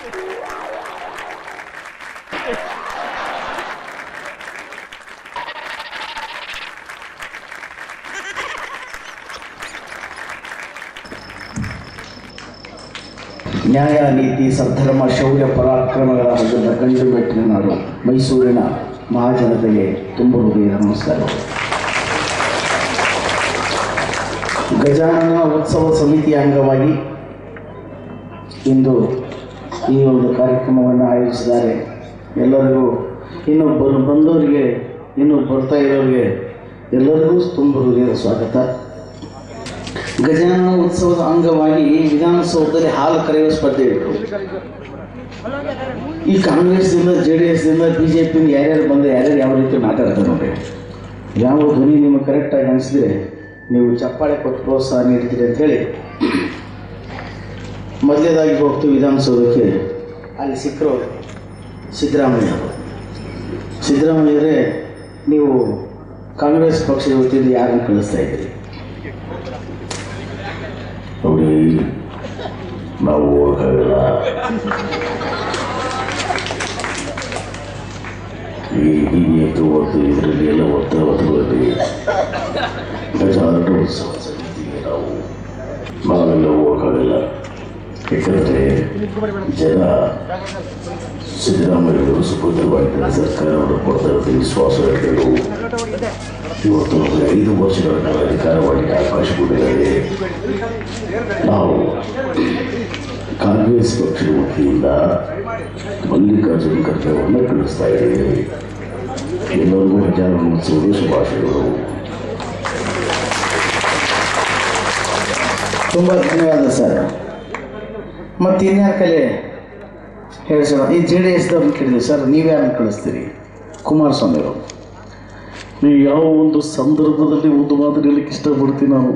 ನ್ಯಾಯ ನೀತಿ ಸದ್ಧರ್ಮ ಶೌರ್ಯ ಪರಾಕ್ರಮಗಳ ಹಬ್ಬದ ಗಂಡು ಮೆಟ್ಟಿನ ನಾಡು ಮೈಸೂರಿನ ಮಹಾಜನತೆಗೆ ತುಂಬ ಹೃದಯದ ನಮಸ್ಕಾರ ಗಜಾನನ ಉತ್ಸವ ಸಮಿತಿಯ ಅಂಗವಾಗಿ ಇಂದು ಈ ಒಂದು ಕಾರ್ಯಕ್ರಮವನ್ನು ಆಯೋಜಿಸಿದ್ದಾರೆ ಎಲ್ಲರಿಗೂ ಇನ್ನು ಬರು ಬಂದವರಿಗೆ ಇನ್ನು ಬರ್ತಾ ಇರೋರಿಗೆ ಎಲ್ಲರಿಗೂ ತುಂಬ ಹೃದಯದ ಸ್ವಾಗತ ಗಜಾನನ ಉತ್ಸವದ ಅಂಗವಾಗಿ ವಿಧಾನಸೌಧದಲ್ಲಿ ಹಾಲು ಕರೆಯುವ ಸ್ಪರ್ಧೆ ಇತ್ತು ಈ ಕಾಂಗ್ರೆಸ್ದಿಂದ ಜೆ ಡಿ ಎಸ್ದಿಂದ ಬಿ ಜೆ ಪಿಯಿಂದ ಯಾರ್ಯಾರು ಬಂದು ಯಾರ್ಯಾರು ಯಾವ ರೀತಿ ಮಾತಾಡ್ತಾರೆ ನೋಡಿ ಯಾವ ಧ್ವನಿ ನಿಮಗೆ ಕರೆಕ್ಟಾಗಿ ಅನಿಸಿದ್ರೆ ನೀವು ಚಪ್ಪಾಳೆ ಕೊಟ್ಟು ಪ್ರೋತ್ಸಾಹ ನೀಡ್ತೀರಿ ಅಂತ ಹೇಳಿ ಮೊದಲೇದಾಗಿ ಹೋಗ್ತೀವಿ ವಿಧಾನಸೌಧಕ್ಕೆ ಅಲ್ಲಿ ಸಿಕ್ಕರು ಸಿದ್ದರಾಮಯ್ಯ ಅವರು ಸಿದ್ದರಾಮಯ್ಯರೇ ನೀವು ಕಾಂಗ್ರೆಸ್ ಪಕ್ಷದ ವತಿಯಿಂದ ಯಾರನ್ನು ಕಳಿಸ್ತಾ ಇದ್ದೀರಿ ನೋಡಿ ನಾವು ಹೋಗಲ್ಲ ಈ ಬಿಜೆಪಿ ಒತ್ತು ಇದರಲ್ಲಿ ಎಲ್ಲ ಒತ್ತಡ ಒತ್ತುಗಳಲ್ಲಿ ಗಜಾಟ ಉತ್ಸವ ಸಮಿತಿಗೆ ನಾವು ನಾವೆಲ್ಲ ಹೋಗಕ್ಕಾಗಲ್ಲ ಯಾಕಂದರೆ ಜನ ಸಿದ್ದರಾಮಯ್ಯವರು ಸುಭದ್ರವಾಗಿದ್ದ ಸರ್ಕಾರವನ್ನು ಕೊಡ್ತಾ ಇರೋದು ವಿಶ್ವಾಸ ಇರಬೇಕು ಇವತ್ತು ನಮಗೆ ಐದು ವರ್ಷಗಳ ಕಾಲ ಅಧಿಕಾರ ಮಾಡಲಿಕ್ಕೆ ಅವಕಾಶ ಕೊಟ್ಟಿದ್ದಾರೆ ನಾವು ಕಾಂಗ್ರೆಸ್ ಪಕ್ಷದ ವತಿಯಿಂದ ಮಲ್ಲಿಕಾರ್ಜುನ ಖರ್ಗೆಯನ್ನು ಕಳಿಸ್ತಾ ಇದ್ದೇವೆ ಎಲ್ಲರಿಗೂ ಹಜಾರ ಉತ್ಸವದ ಶುಭಾಶಯಗಳು ತುಂಬ ಧನ್ಯವಾದ ಸರ್ ಮತ್ತು ಇನ್ಯಾರ ಕಲೆ ಹೇಳಿ ಸರ್ ಈ ಜೆ ಡಿ ಎಸ್ದವ್ರನ್ನ ಕೇಳಿದ್ವಿ ಸರ್ ನೀವ್ಯಾರನ್ನ ಕಳಿಸ್ತೀರಿ ಕುಮಾರಸ್ವಾಮಿ ಅವರು ನೀವು ಯಾವ ಒಂದು ಸಂದರ್ಭದಲ್ಲಿ ಒಂದು ಮಾತು ಹೇಳಲಿಕ್ಕೆ ಇಷ್ಟಪಡ್ತೀವಿ ನಾವು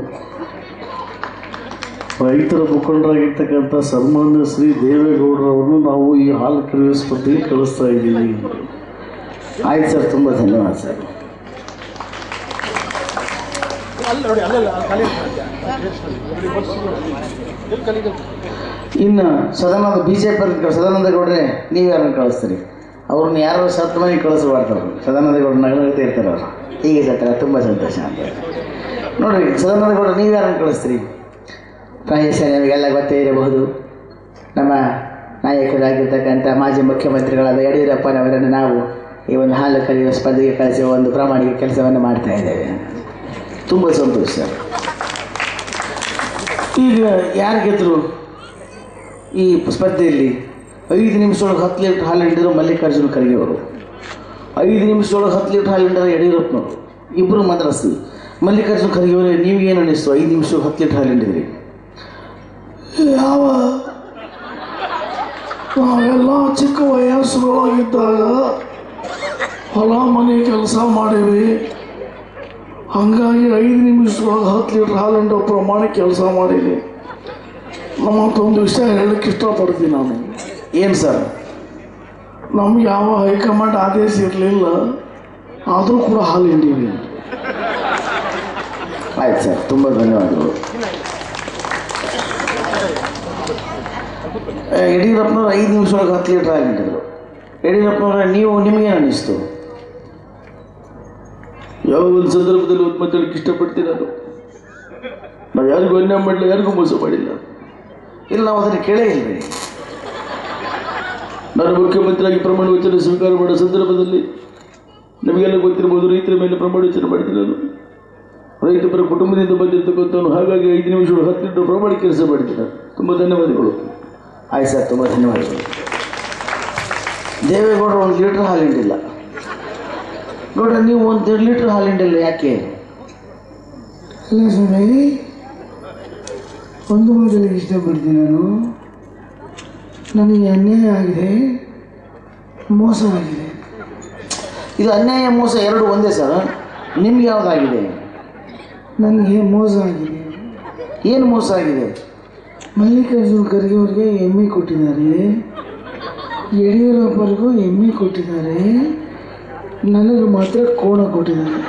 ರೈತರ ಮುಖಂಡರಾಗಿರ್ತಕ್ಕಂಥ ಸನ್ಮಾನ್ಯ ಶ್ರೀ ದೇವೇಗೌಡರವರನ್ನು ನಾವು ಈ ಹಾಲು ಕರೆಯುವ ಸ್ಪರ್ಧೆಗೆ ಕಳಿಸ್ತಾ ಇದ್ದೀವಿ ಆಯ್ತು ಸರ್ ತುಂಬ ಧನ್ಯವಾದ ಸರ್ ಇನ್ನು Sadananda B J P Sadananda ಗೌಡ್ರೆ ನೀವು ಯಾರನ್ನು ಕಳಿಸ್ತೀರಿ ಅವ್ರನ್ನ ಯಾರು ಸತ್ ಮನೆಗೆ ಕಳಿಸಬಾರ್ದು ಸದಾನಂದ ಗೌಡ್ರ ನಗನಗ್ತಾ ಇರ್ತಾರೆ ಅವರು ಹೀಗೆ ಸತ್ತರ ತುಂಬ ಸಂತೋಷ ಅಂತ ನೋಡಿರಿ ಸದಾನಂದ ಗೌಡ್ರ ನೀವು ಯಾರನ್ನು ಕಳಿಸ್ತೀರಿ ಪ್ರಾಯಶಃ ನಿಮಗೆಲ್ಲ ಗೊತ್ತೇ ಇರಬಹುದು ನಮ್ಮ ನಾಯಕರಾಗಿರ್ತಕ್ಕಂಥ ಮಾಜಿ ಮುಖ್ಯಮಂತ್ರಿಗಳಾದ ಯಡಿಯೂರಪ್ಪನವರನ್ನು ನಾವು ಈ ಒಂದು ಹಾಲು ಕರೆಯುವ ಸ್ಪರ್ಧೆಗೆ ಕಳಿಸುವ ಒಂದು ಪ್ರಾಮಾಣಿಕ ಕೆಲಸವನ್ನು ಮಾಡ್ತಾ ಇದ್ದೇವೆ ತುಂಬ ಸಂತೋಷ ಸರ್ ಈಗ ಯಾರು ಗೆದ್ದರು ಈ ಸ್ಪರ್ಧೆಯಲ್ಲಿ ಐದು ನಿಮಿಷದೊಳಗೆ ಹತ್ತು ಲೀಟ್ರ್ ಹಾಲು ಹಿಂಡಿದ್ರು ಮಲ್ಲಿಕಾರ್ಜುನ ಖರ್ಗೆ ಅವರು ಐದು ನಿಮಿಷದೊಳಗೆ ಹತ್ತು ಲೀಟ್ರ್ ಹಾಲು ಹಿಂಡಿದ್ರೆ ಯಡಿಯೂರಪ್ಪನವರು ಇಬ್ಬರು ಮಾತಾಡಿಸ್ತೀವಿ ಮಲ್ಲಿಕಾರ್ಜುನ ಖರ್ಗೆ ಅವರೇ ನೀವು ಏನು ಅನ್ನಿಸ್ತು ಐದು ನಿಮಿಷಕ್ಕೆ ಹತ್ತು ಲೀಟ್ರ್ ಹಾಲು ಹಿಂಡಿದ್ರಿ ಯಾವ ನಾವೆಲ್ಲ ಚಿಕ್ಕ ವಯಸ್ಸುಗಳಾಗಿದ್ದಾಗ ಹೊಲ ಮನೆ ಕೆಲಸ ಮಾಡೀವಿ ಹಂಗಾಗಿ ಐದು ನಿಮಿಷದೊಳಗೆ ಹತ್ತು ಲೀಟ್ರ್ ಹಾಲು ಹಿಂಡೋ ಪ್ರಮಾಣ ಕೆಲಸ ಮಾಡೀನಿ ನಮ್ಮತ್ತೊಂದು ವಿಷಯ ಹೇಳಕ್ಕೆ ಇಷ್ಟಪಡ್ತೀನಿ ನಾನು ಏನು ಸರ್ ನಮ್ಗೆ ಯಾವ ಹೈಕಮಾಂಡ್ ಆದೇಶ ಇರಲಿಲ್ಲ ಆದರೂ ಕೂಡ ಹಾಲು ಹಿಂಡೀವಿ ಆಯ್ತು ಸರ್ ತುಂಬ ಧನ್ಯವಾದಗಳು ಆ, ಯಡಿಯೂರಪ್ಪನವ್ರು ಐದು ನಿಮಿಷದೊಳಗೆ ಹತ್ತು ಲೀಟ್ರ್ ಹಾಲು ಹಿಂಡಿದ್ರು ಯಡಿಯೂರಪ್ಪನವ್ರೆ ನೀವು ನಿಮಗೇನು ಅನ್ನಿಸ್ತು ಯಾವ ಒಂದು ಸಂದರ್ಭದಲ್ಲಿ ಒಂದು ಮಾತಾಡಕ್ಕೆ ಇಷ್ಟಪಡ್ತೀನಿ ನಾನು ನಾವು ಯಾರಿಗೂ ಅನ್ಯಾಯ ಮಾಡಲಿಲ್ಲ ಯಾರಿಗೂ ಮೋಸ ಮಾಡಿಲ್ಲ ಇಲ್ಲ ನಾವು ಅದನ್ನು ಕೇಳೇ ಇಲ್ರಿ ನಾನು ಮುಖ್ಯಮಂತ್ರಿಯಾಗಿ ಪ್ರಮಾಣ ವಚನ ಸ್ವೀಕಾರ ಮಾಡೋ ಸಂದರ್ಭದಲ್ಲಿ ನಮಗೆಲ್ಲ ಗೊತ್ತಿರ್ಬೋದು ರೈತರ ಮೇಲೆ ಪ್ರಮಾಣ ವಚನ ಮಾಡಿದ್ದೀನಿ ನಾನು ರೈತ ಪರ ಕುಟುಂಬದಿಂದ ಬಂದಿರ್ತಕ್ಕಂಥವನು ಹಾಗಾಗಿ ಐದು ನಿಮಿಷಗಳು ಹತ್ತು ಲೀಟರ್ ಪ್ರಮಾಣ ಕೆಲಸ ಮಾಡಿದ್ದೀನಿ ನಾನು ತುಂಬ ಧನ್ಯವಾದಗಳು ಆಯ್ತು ಸರ್ ತುಂಬ ಧನ್ಯವಾದಗಳು ದೇವೇಗೌಡರು ಒಂದು ಲೀಟ್ರ್ ಹಾಲು ಹಿಂಡಿಲ್ಲ ನೋಡ್ರಿ ನೀವು ಒಂದು ಎರಡು ಲೀಟ್ರ್ ಹಾಲು ಹಿಂಡಿಲ್ಲ ಯಾಕೆ ಅಲ್ಲ ಸ್ವಾಮಿ ಒಂದು ಮಾತಲ್ಲಿ ಇಷ್ಟಪಡ್ತೀನಿ ನಾನು ನನಗೆ ಅನ್ಯಾಯ ಆಗಿದೆ ಮೋಸ ಆಗಿದೆ ಇದು ಅನ್ಯಾಯ ಮೋಸ ಎರಡು ಒಂದೇ ಸರ್ ನಿಮ್ಗೆ ಯಾವುದಾಗಿದೆ ನನಗೆ ಮೋಸ ಆಗಿದೆ ಏನು ಮೋಸ ಆಗಿದೆ ಮಲ್ಲಿಕಾರ್ಜುನ ಖರ್ಗೆ ಅವ್ರಿಗೆ ಎಮ್ಮೆ ಕೊಟ್ಟಿದ್ದಾರೆ ಯಡಿಯೂರಪ್ಪರಿಗೂ ಎಮ್ಮೆ ಕೊಟ್ಟಿದ್ದಾರೆ ನನಗೆ ಮಾತ್ರ ಕೋಣ ಕೊಟ್ಟಿದ್ದಾರೆ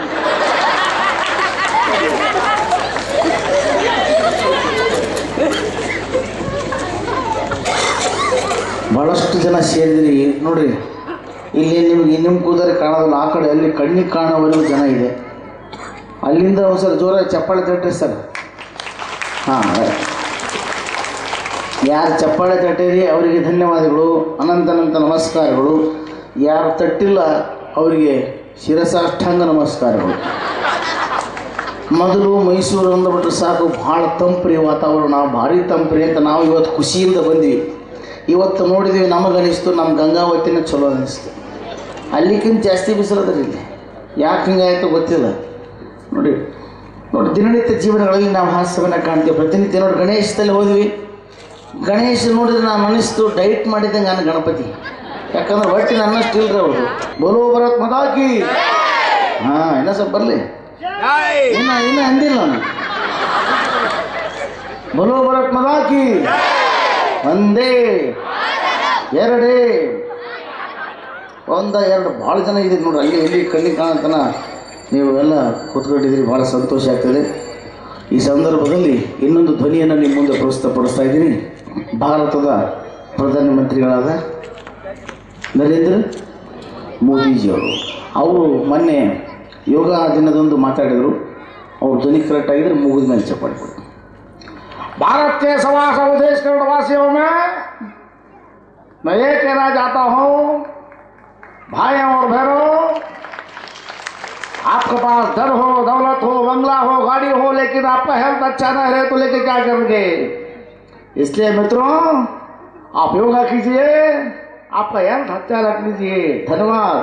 ಭಾಳಷ್ಟು ಜನ ಸೇರಿದ್ರಿ ನೋಡ್ರಿ ಇಲ್ಲಿ ನಿಮ್ಗೆ ನಿಮ್ಮ ಕೂದಲು ಕಾಣೋದಿಲ್ಲ ಆ ಕಡೆ ಅಲ್ಲಿ ಕಣ್ಣಿಗೆ ಕಾಣೋವರೆಗೂ ಜನ ಇದೆ ಅಲ್ಲಿಂದ ಒಂದು ಸಲ ಜೋರಾಗಿ ಚಪ್ಪಾಳೆ ತಟ್ರಿ ಸರ್ ಹಾಂ ಯಾರು ಚಪ್ಪಾಳೆ ತಟ್ಟಿರಿ ಅವರಿಗೆ ಧನ್ಯವಾದಗಳು ಅನಂತನಂತ ನಮಸ್ಕಾರಗಳು ಯಾರು ತಟ್ಟಿಲ್ಲ ಅವರಿಗೆ ಶಿರಸಾಷ್ಟಾಂಗ ನಮಸ್ಕಾರಗಳು ಮೊದಲು ಮೈಸೂರು ಅಂದ್ಬಿಟ್ರೆ ಸಾಕು ಭಾಳ ತಂಪ್ರಿ ವಾತಾವರಣ ಭಾರಿ ತಂಪ್ರಿ ಅಂತ ನಾವು ಇವತ್ತು ಖುಷಿಯಿಂದ ಬಂದ್ವಿ ಇವತ್ತು ನೋಡಿದ್ವಿ ನಮಗನಿಸ್ತು ನಮ್ಮ ಗಂಗಾವತಿನ ಚಲೋ ಅನಿಸ್ತು ಅಲ್ಲಿಗಿಂತ ಜಾಸ್ತಿ ಬಿಸಿಲದ್ರಿ ಇಲ್ಲಿ ಯಾಕೆ ಹಿಂಗಾಯ್ತು ಗೊತ್ತಿಲ್ಲ ನೋಡಿ ನೋಡಿ ದಿನನಿತ್ಯ ಜೀವನಗಳಲ್ಲಿ ನಾವು ಹಾಸ್ಯವನ್ನು ಕಾಣ್ತೀವಿ ಪ್ರತಿನಿತ್ಯ ನೋಡಿ ಗಣೇಶದಲ್ಲಿ ಹೋದ್ವಿ ಗಣೇಶ ನೋಡಿದ್ರೆ ನಾನು ಅನಿಸ್ತು ಡೈಟ್ ಮಾಡಿದ್ದೆ ನಾನು ಗಣಪತಿ ಯಾಕಂದ್ರೆ ಹೊಟ್ಟೆ ನನ್ನಷ್ಟು ಇಲ್ರಿ ಅವರು ಬೋಲೋ ಬರತ್ ಮದಾಕಿ ಹಾಂ ಇನ್ನೂ ಸ್ವಲ್ಪ ಬರಲಿ ಇನ್ನ ಇನ್ನ ಅಂದಿಲ್ಲ ನಾನು ಬೋಲೋ ಬರತ್ ಮದಾಕಿ ಒಂದೇ ಎರಡೇ ಒಂದ ಎರಡು ಭಾಳ ಜನ ಇದ್ದೀರಿ ನೋಡ್ರಿ ಅಲ್ಲಿ ಇಲ್ಲಿ ಕಣ್ಣಿಗೆ ಕಾಣತನ ನೀವು ಎಲ್ಲ ಕೂತ್ಕೊಂಡಿದ್ದೀರಿ ಭಾಳ ಸಂತೋಷ ಆಗ್ತದೆ ಈ ಸಂದರ್ಭದಲ್ಲಿ ಇನ್ನೊಂದು ಧ್ವನಿಯನ್ನು ನಿಮ್ಮ ಮುಂದೆ ಪ್ರಸ್ತುತಪಡಿಸ್ತಾ ಇದ್ದೀನಿ ಭಾರತದ ಪ್ರಧಾನಮಂತ್ರಿಗಳಾದ ನರೇಂದ್ರ ಮೋದಿಜಿಯವರು ಅವರು ಮೊನ್ನೆ ಯೋಗ ದಿನದಂದು ಮಾತಾಡಿದರು ಅವ್ರ ಧ್ವನಿ ಕರೆಕ್ಟ್ ಆಗಿದ್ರೆ ಮುಗಿದ ಮೇಲೆ ಚಪ್ಪಾಳೆ ಕೊಡಿ भारत के सवा सौ देश के वासियों में मैं ये कहना चाहता हूँ भाइयों और बहनों आपके पास धन हो दौलत हो बंगला हो गाड़ी हो लेकिन आपका हेल्थ अच्छा ना रहे तो लेके क्या करेंगे इसलिए मित्रों आप योगा कीजिए आपका हेल्थ अच्छा रख लीजिए धन्यवाद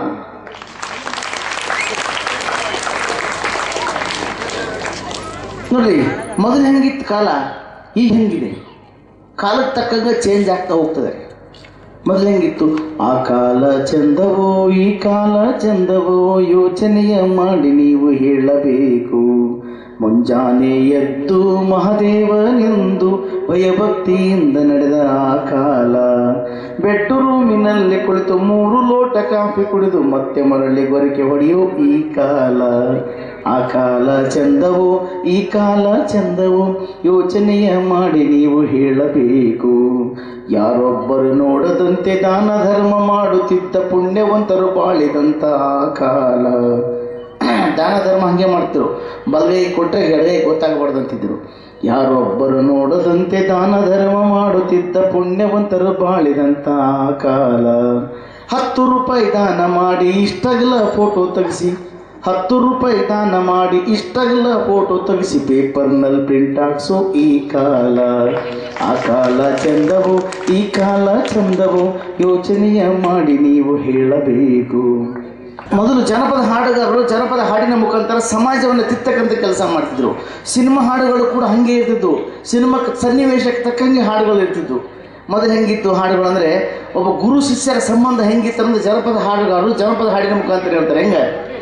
ನೋಡ್ರಿ ಮೊದಲು ಹೆಂಗಿತ್ತು ಕಾಲ ಈಗ ಹೆಂಗಿದೆ ಕಾಲಕ್ಕೆ ತಕ್ಕಂಗೆ ಚೇಂಜ್ ಆಗ್ತಾ ಹೋಗ್ತದೆ ಮೊದಲು ಹೆಂಗಿತ್ತು ಆ ಕಾಲ ಚಂದವೋ ಈ ಕಾಲ ಚಂದವೋ ಯೋಚನೆಯ ಮಾಡಿ ನೀವು ಹೇಳಬೇಕು ಮುಂಜಾನೆ ಎದ್ದು ಮಹಾದೇವನೆಂದು ಭಯಭಕ್ತಿಯಿಂದ ನಡೆದ ಆ ಕಾಲ ಬೆಟ್ಟು ರೂಮಿನಲ್ಲಿ ಕುಳಿತು ಮೂರು ಲೋಟ ಕಾಫಿ ಕುಡಿದು ಮತ್ತೆ ಮರಳಿ ಗೊರಕೆ ಹೊಡೆಯೋ ಈ ಕಾಲ ಆ ಕಾಲ ಚಂದವೋ ಈ ಕಾಲ ಚಂದವೋ ಯೋಚನೆಯ ಮಾಡಿ ನೀವು ಹೇಳಬೇಕು ಯಾರೊಬ್ಬರು ನೋಡದಂತೆ ದಾನ ಧರ್ಮ ಮಾಡುತ್ತಿದ್ದ ಪುಣ್ಯವಂತರು ಬಾಳಿದಂತ ಆ ಕಾಲ ದಾನ ಧರ್ಮ ಹಂಗೆ ಮಾಡ್ತಿರು ಬಲಗೈ ಕೊಟ್ಟರೆ ಎಡಗೈ ಗೊತ್ತಾಗಬಾರ್ದಂತಿದ್ರು ಯಾರೊಬ್ಬರು ನೋಡದಂತೆ ದಾನ ಧರ್ಮ ಮಾಡುತ್ತಿದ್ದ ಪುಣ್ಯವಂತರು ಬಾಳಿದಂತ ಆ ಕಾಲ ಹತ್ತು ರೂಪಾಯಿ ದಾನ ಮಾಡಿ ಇಷ್ಟಗಲ ಫೋಟೋ ತೆಗೆಸಿ ಹತ್ತು ರೂಪಾಯಿ ದಾನ ಮಾಡಿ ಇಷ್ಟಗಲ ಫೋಟೋ ತೆಗೆಸಿ ಪೇಪರ್ನಲ್ಲಿ ಪ್ರಿಂಟ್ ಹಾಕ್ಸೋ ಈ ಕಾಲ ಆ ಕಾಲ ಚಂದವು ಈ ಕಾಲ ಚಂದವು ಯೋಚನೆಯ ಮಾಡಿ ನೀವು ಹೇಳಬೇಕು ಮೊದಲು ಜನಪದ ಹಾಡುಗಾರರು ಜನಪದ ಹಾಡಿನ ಮುಖಾಂತರ ಸಮಾಜವನ್ನು ತಿತ್ತಕ್ಕಂಥ ಕೆಲಸ ಮಾಡ್ತಿದ್ರು ಸಿನಿಮಾ ಹಾಡುಗಳು ಕೂಡ ಹಂಗೆ ಇರ್ತಿದ್ವು ಸಿನಿಮಾ ಸನ್ನಿವೇಶಕ್ಕೆ ತಕ್ಕಂಗೆ ಹಾಡುಗಳು ಇರ್ತಿದ್ವು ಮೊದಲು ಹೆಂಗಿತ್ತು ಹಾಡುಗಳು ಅಂದರೆ ಒಬ್ಬ ಗುರು ಶಿಷ್ಯರ ಸಂಬಂಧ ಹೆಂಗಿತ್ತು ಅಂದ್ರೆ ಜನಪದ ಹಾಡುಗಾರರು ಜನಪದ ಹಾಡಿನ ಮುಖಾಂತರ ಹೇಳ್ತಾರೆ ಹೆಂಗೆ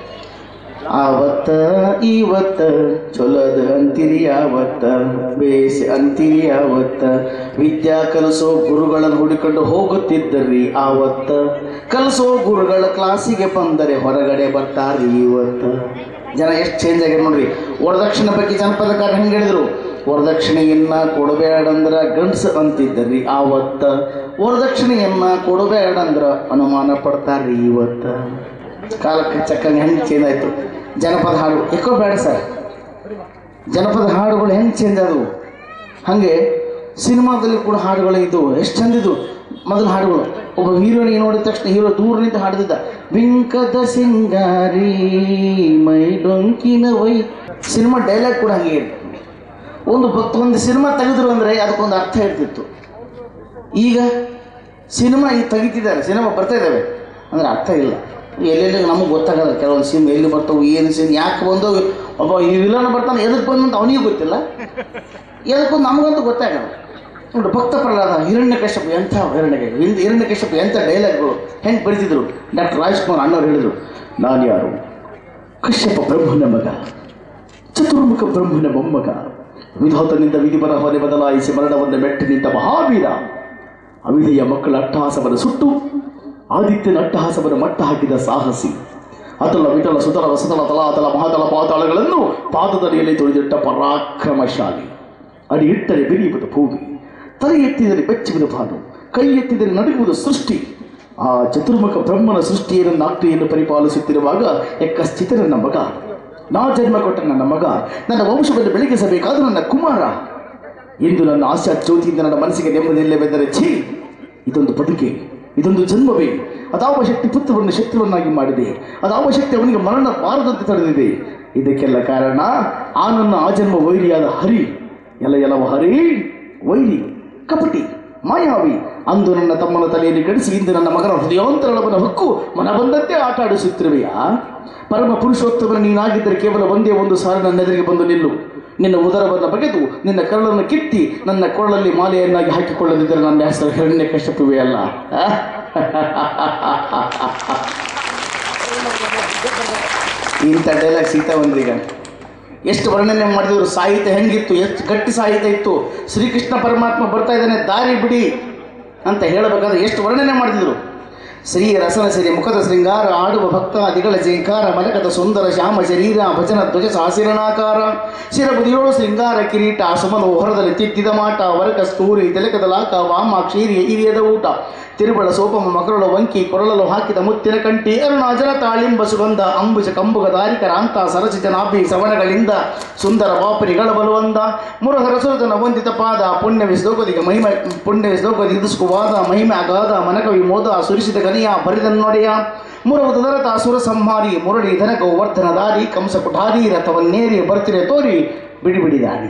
ಆವತ್ತ ಇವತ್ತ ಚೊಲದ ಅಂತಿರಿ ಯಾವತ್ತ ಬೇಸಿ ಅಂತಿರಿ ಯಾವತ್ತ ವಿದ್ಯಾ ಕಲಿಸೋ ಗುರುಗಳನ್ನು ಹುಡುಕೊಂಡು ಹೋಗುತ್ತಿದ್ದರಿ ಆವತ್ತ ಕಲಿಸೋ ಗುರುಗಳ ಕ್ಲಾಸಿಗೆ ಬಂದರೆ ಹೊರಗಡೆ ಬರ್ತಾರಿ ಇವತ್ತ ಜನ ಎಷ್ಟು ಚೇಂಜ್ ಆಗ್ಯಾರ ನೋಡ್ರಿ ವರದಕ್ಷಿಣೆ ಬಗ್ಗೆ ಜನಪದಕಾರ ಹೆಂಗೆ ಹೇಳಿದ್ರು ವರದಕ್ಷಿಣೆಯನ್ನ ಕೊಡಬೇಡಂದ್ರ ಗಂಡ್ಸ ಅಂತಿದ್ದರಿ ಆವತ್ತ ವರದಕ್ಷಿಣೆಯನ್ನ ಕೊಡಬೇಡಂದ್ರ ಅನುಮಾನ ಪಡ್ತಾರ್ರಿ ಇವತ್ತ ಕಾಲಕ್ಕೆ ಚಕ್ಕಂಗೆ ಹೆಂಗೆ ಚೇಂಜ್ ಆಯಿತು ಜನಪದ ಹಾಡು ಎಕ್ಕೋ ಬೇಡ ಸರ್ ಜನಪದ ಹಾಡುಗಳು ಹೆಂಗೆ ಚೇಂಜ್ ಆದವು ಹಾಗೆ ಸಿನಿಮಾದಲ್ಲಿ ಕೂಡ ಹಾಡುಗಳು ಇದ್ದವು ಎಷ್ಟು ಚಂದಿದ್ದು ಮೊದಲು ಹಾಡುಗಳು ಒಬ್ಬ ಹೀರೋನಿಗೆ ನೋಡಿದ ತಕ್ಷಣ ಹೀರೋ ದೂರ ನಿಂತು ಹಾಡ್ತಿದ್ದ ಬಿಂಕದ ಸಿಂಗಾರಿ ಮೈ ಡೊಂಕಿನ ವೈ ಸಿನಿಮಾ ಡೈಲಾಗ್ ಕೂಡ ಹಾಗೆ ಇರ್ತದೆ ಒಂದು ಭಕ್ತ ಒಂದು ಸಿನಿಮಾ ತೆಗೆದ್ರು ಅಂದರೆ ಅದಕ್ಕೊಂದು ಅರ್ಥ ಇರ್ತಿತ್ತು ಈಗ ಸಿನಿಮಾ ಈಗ ತೆಗಿತಿದ್ದಾರೆ ಸಿನಿಮಾ ಬರ್ತಾ ಇದ್ದಾವೆ ಅಂದರೆ ಅರ್ಥ ಇಲ್ಲ ಎಲ್ಲೆಲ್ಲಿ ನಮಗೆ ಗೊತ್ತಾಗಲ್ಲ ಕೆಲವೊಂದು ಸಿನಿಮಾ ಎಲ್ಲಿ ಬರ್ತಾವೆ ಏನು ಸೀನ್ ಯಾಕೆ ಬಂದು ಒಬ್ಬ ಈ ವಿಲನ್ ಬರ್ತಾನೆ ಎದಕ್ಕೆ ಬಂದಂತ ಅವನಿಗೂ ಗೊತ್ತಿಲ್ಲ ಎದಕ್ಕೆ ಬಂದು ನಮಗಂತೂ ಗೊತ್ತಾಗಲ್ಲ ನೋಡಿ ಭಕ್ತ ಪ್ರಹ್ಲಾದ ಹಿರಣ್ಯ ಕಶ್ಯಪ ಎಂಥ ಹಿರಣ್ಯ ಹಿಂದೆ ಹಿರಣ್ಯ ಕಶ್ಯಪ ಎಂಥ ಡೈಲಾಗ್ಗಳು ಹೆಂಗೆ ಬರೀತಿದ್ರು ಡಾಕ್ಟರ್ ರಾಜ್ಕುಮಾರ್ ಅಣ್ಣವ್ರು ಹೇಳಿದರು ನಾನು ಯಾರು ಕಶ್ಯಪ ಬ್ರಹ್ಮನ ಮಗ ಚತುರ್ಮುಖ ಬ್ರಹ್ಮನ ಮೊಮ್ಮಗ ವಿಧಾತನಿಂದ ವಿಧಿಪರ ಹೊರೆ ಬದಲಾಯಿಸಿ ಮರಣವನ್ನು ಮೆಟ್ಟಿ ನಿಂತ ಮಹಾವೀರ ಅವಿಧೆಯ ಮಕ್ಕಳ ಅಟ್ಟಹಾಸವನ್ನು ಸುಟ್ಟು ಆದಿತ್ಯನ ಅಟ್ಟಹಾಸವನ್ನು ಮಟ್ಟ ಹಾಕಿದ ಸಾಹಸಿ ಅತಲ ವಿಠಲ ಸುತಲ ವಸತಲ ತಲಾತಲ ಮಹಾತಲ ಪಾತಾಳಗಳನ್ನು ಪಾದದಡಿಯಲ್ಲಿ ತುಳಿದಿಟ್ಟ ಪರಾಕ್ರಮಶಾಲಿ ಅಡಿ ಇಟ್ಟರೆ ಬಿರಿಯುವುದು ಭೂಮಿ ತಲೆ ಎತ್ತಿದರೆ ಬೆಚ್ಚುವುದು ಭಾನು ಕೈ ಎತ್ತಿದರೆ ನಡುಗುವುದು ಸೃಷ್ಟಿ ಆ ಚತುರ್ಮುಖ ಬ್ರಹ್ಮನ ಸೃಷ್ಟಿಯನ್ನು ನಾಟ್ರಿಯನ್ನು ಪರಿಪಾಲಿಸುತ್ತಿರುವಾಗ ಎಕ್ಕಶ್ಚಿತ ನನ್ನ ಮಗ ನಾ ಜನ್ಮ ಕೊಟ್ಟ ನನ್ನ ಮಗ ನನ್ನ ವಂಶವನ್ನು ಬೆಳಗಿಸಬೇಕಾದ ನನ್ನ ಕುಮಾರ ಇಂದು ನನ್ನ ಆಶಾ ಜ್ಯೋತಿಯಿಂದ ನನ್ನ ಮನಸ್ಸಿಗೆ ನೆಮ್ಮದಿಯಿಲ್ಲವೆಂದರೆ ಛೀ ಇದೊಂದು ಬದುಕೆ ಇದೊಂದು ಜನ್ಮವೇ ಅದಾವ ಶಕ್ತಿ ಪುತ್ರವನ್ನು ಶತ್ರುವನ್ನಾಗಿ ಮಾಡಿದೆ ಅದಾವ ಶಕ್ತಿ ಅವನಿಗೆ ಮರಣ ಬಾರದಂತೆ ತಡೆದಿದೆ ಇದಕ್ಕೆಲ್ಲ ಕಾರಣ ಆ ನನ್ನ ಆ ಜನ್ಮ ವೈರಿಯಾದ ಹರಿ ಎಲ್ಲ ಎಲ್ಲವ ಹರಿ ವೈರಿ ಕಪಟಿ ಮಾಯಾವಿ ಅಂದು ನನ್ನ ತಮ್ಮನ ತಲೆಯಲ್ಲಿ ಕಡಿಸಿ ಇಂದು ನನ್ನ ಮಗನ ಹೃದಯಾಂತರಳವನ್ನು ಹೊಕ್ಕು ಮನ ಬಂದಂತೆ ಆಟ ಆಡಿಸುತ್ತಿರುವೆಯಾ ಪರಮ ಪುರುಷೋತ್ತಮನ ನೀನಾಗಿದ್ದರೆ ಕೇವಲ ಒಂದೇ ಒಂದು ಸಾರಿ ನನ್ನ ಎದುರಿಗೆ ಬಂದು ನಿಲ್ಲು ನಿನ್ನ ಉದರವನ್ನು ಬಗೆದು ನಿನ್ನ ಕರಳನ್ನು ಕಿತ್ತಿ ನನ್ನ ಕೊರಳಲ್ಲಿ ಮಾಲೆಯನ್ನಾಗಿ ಹಾಕಿಕೊಳ್ಳದಿದ್ದರೆ ನನ್ನ ಹೆಸರು ಹಿರಣ್ಯ ಕಷ್ಟಪುವೆ ಅಲ್ಲ ಆ? ಇಂಥ ಡೈಲಾಗ್ ಸಿಗ್ತಾ ಬಂದ್ರೀಗ ಎಷ್ಟು ವರ್ಣನೆ ಮಾಡಿದ್ರು ಸಾಹಿತ್ಯ ಹೆಂಗಿತ್ತು ಎಷ್ಟು ಗಟ್ಟಿ ಸಾಹಿತ್ಯ ಇತ್ತು ಶ್ರೀಕೃಷ್ಣ ಪರಮಾತ್ಮ ಬರ್ತಾ ಇದ್ದಾನೆ ದಾರಿ ಬಿಡಿ ಅಂತ ಹೇಳಬೇಕಾದ್ರೆ ಎಷ್ಟು ವರ್ಣನೆ ಮಾಡಿದ್ರು ಶ್ರೀ ರಸನ ಸಿರಿ ಮುಖದ ಶೃಂಗಾರ ಆಡುವ ಭಕ್ತಾದಿಗಳ ಜೈಕಾರ ಮಲಕದ ಸುಂದರ ಶ್ಯಾಮ ಶರೀರ ಭಜನ ಧ್ವಜ ಸಾಸಿರಣಾಕಾರ ಶಿರಬುದಿಯೋಳು ಶೃಂಗಾರ ಕಿರೀಟ ಸುಮನ ಹೊರದಲ್ಲಿ ತಿದ್ದಿದ ಮಾಟ ವರಕ ಸ್ತೂರಿ ತಿಲಕದ ಲಾಕ ವಾಮ ಕ್ಷೀರಿಯ ಹಿರಿಯದ ಊಟ ತಿರುಬಳ ಸೋಪಮ ಮಕರಳ ವಂಕಿ ಕೊರಳಲು ಹಾಕಿದ ಮುತ್ತಿನ ಕಂಠಿ ಅರುಣಾಜಲ ತಾಳಿಂಬ ಸುಗಂಧ ಅಂಬುಜ ಕಂಬುಗ ದಾರಿಕ ರಾಂತ ಸರಸಿತ ನಾಭಿ ಸವಣಗಳಿಂದ ಸುಂದರ ವಾಪರಿಗಳ ಬಲವಂದ ಮುರಹರ ಸುರತನ ವಂದಿತ ಪಾದ ಪುಣ್ಯವಿ ಶ್ಲೋಕದಿಗೆ ಮಹಿಮೆ ಪುಣ್ಯವಿ ಶ್ಲೋಕದಿ ಇದುಸ್ಕುವಾದ ಮಹಿಮೆ ಅಗಾಧ ಮನಕವಿ ಮೋದ ಸುರಿಸಿದ ಗನಿಯ ಬರಿದನ್ನೊಡೆಯ ಮುರವದ ದರತ ಸುರ ಸಂಹಾರಿ ಮುರಳಿ ಧನಕ ವರ್ಧನ ದಾರಿ ಕಂಸ ಕುಠಾರಿ ರಥವನ್ನೇರಿ ಬರ್ತಿರೆ ತೋರಿ ಬಿಡಿ ಬಿಡಿ ದಾರಿ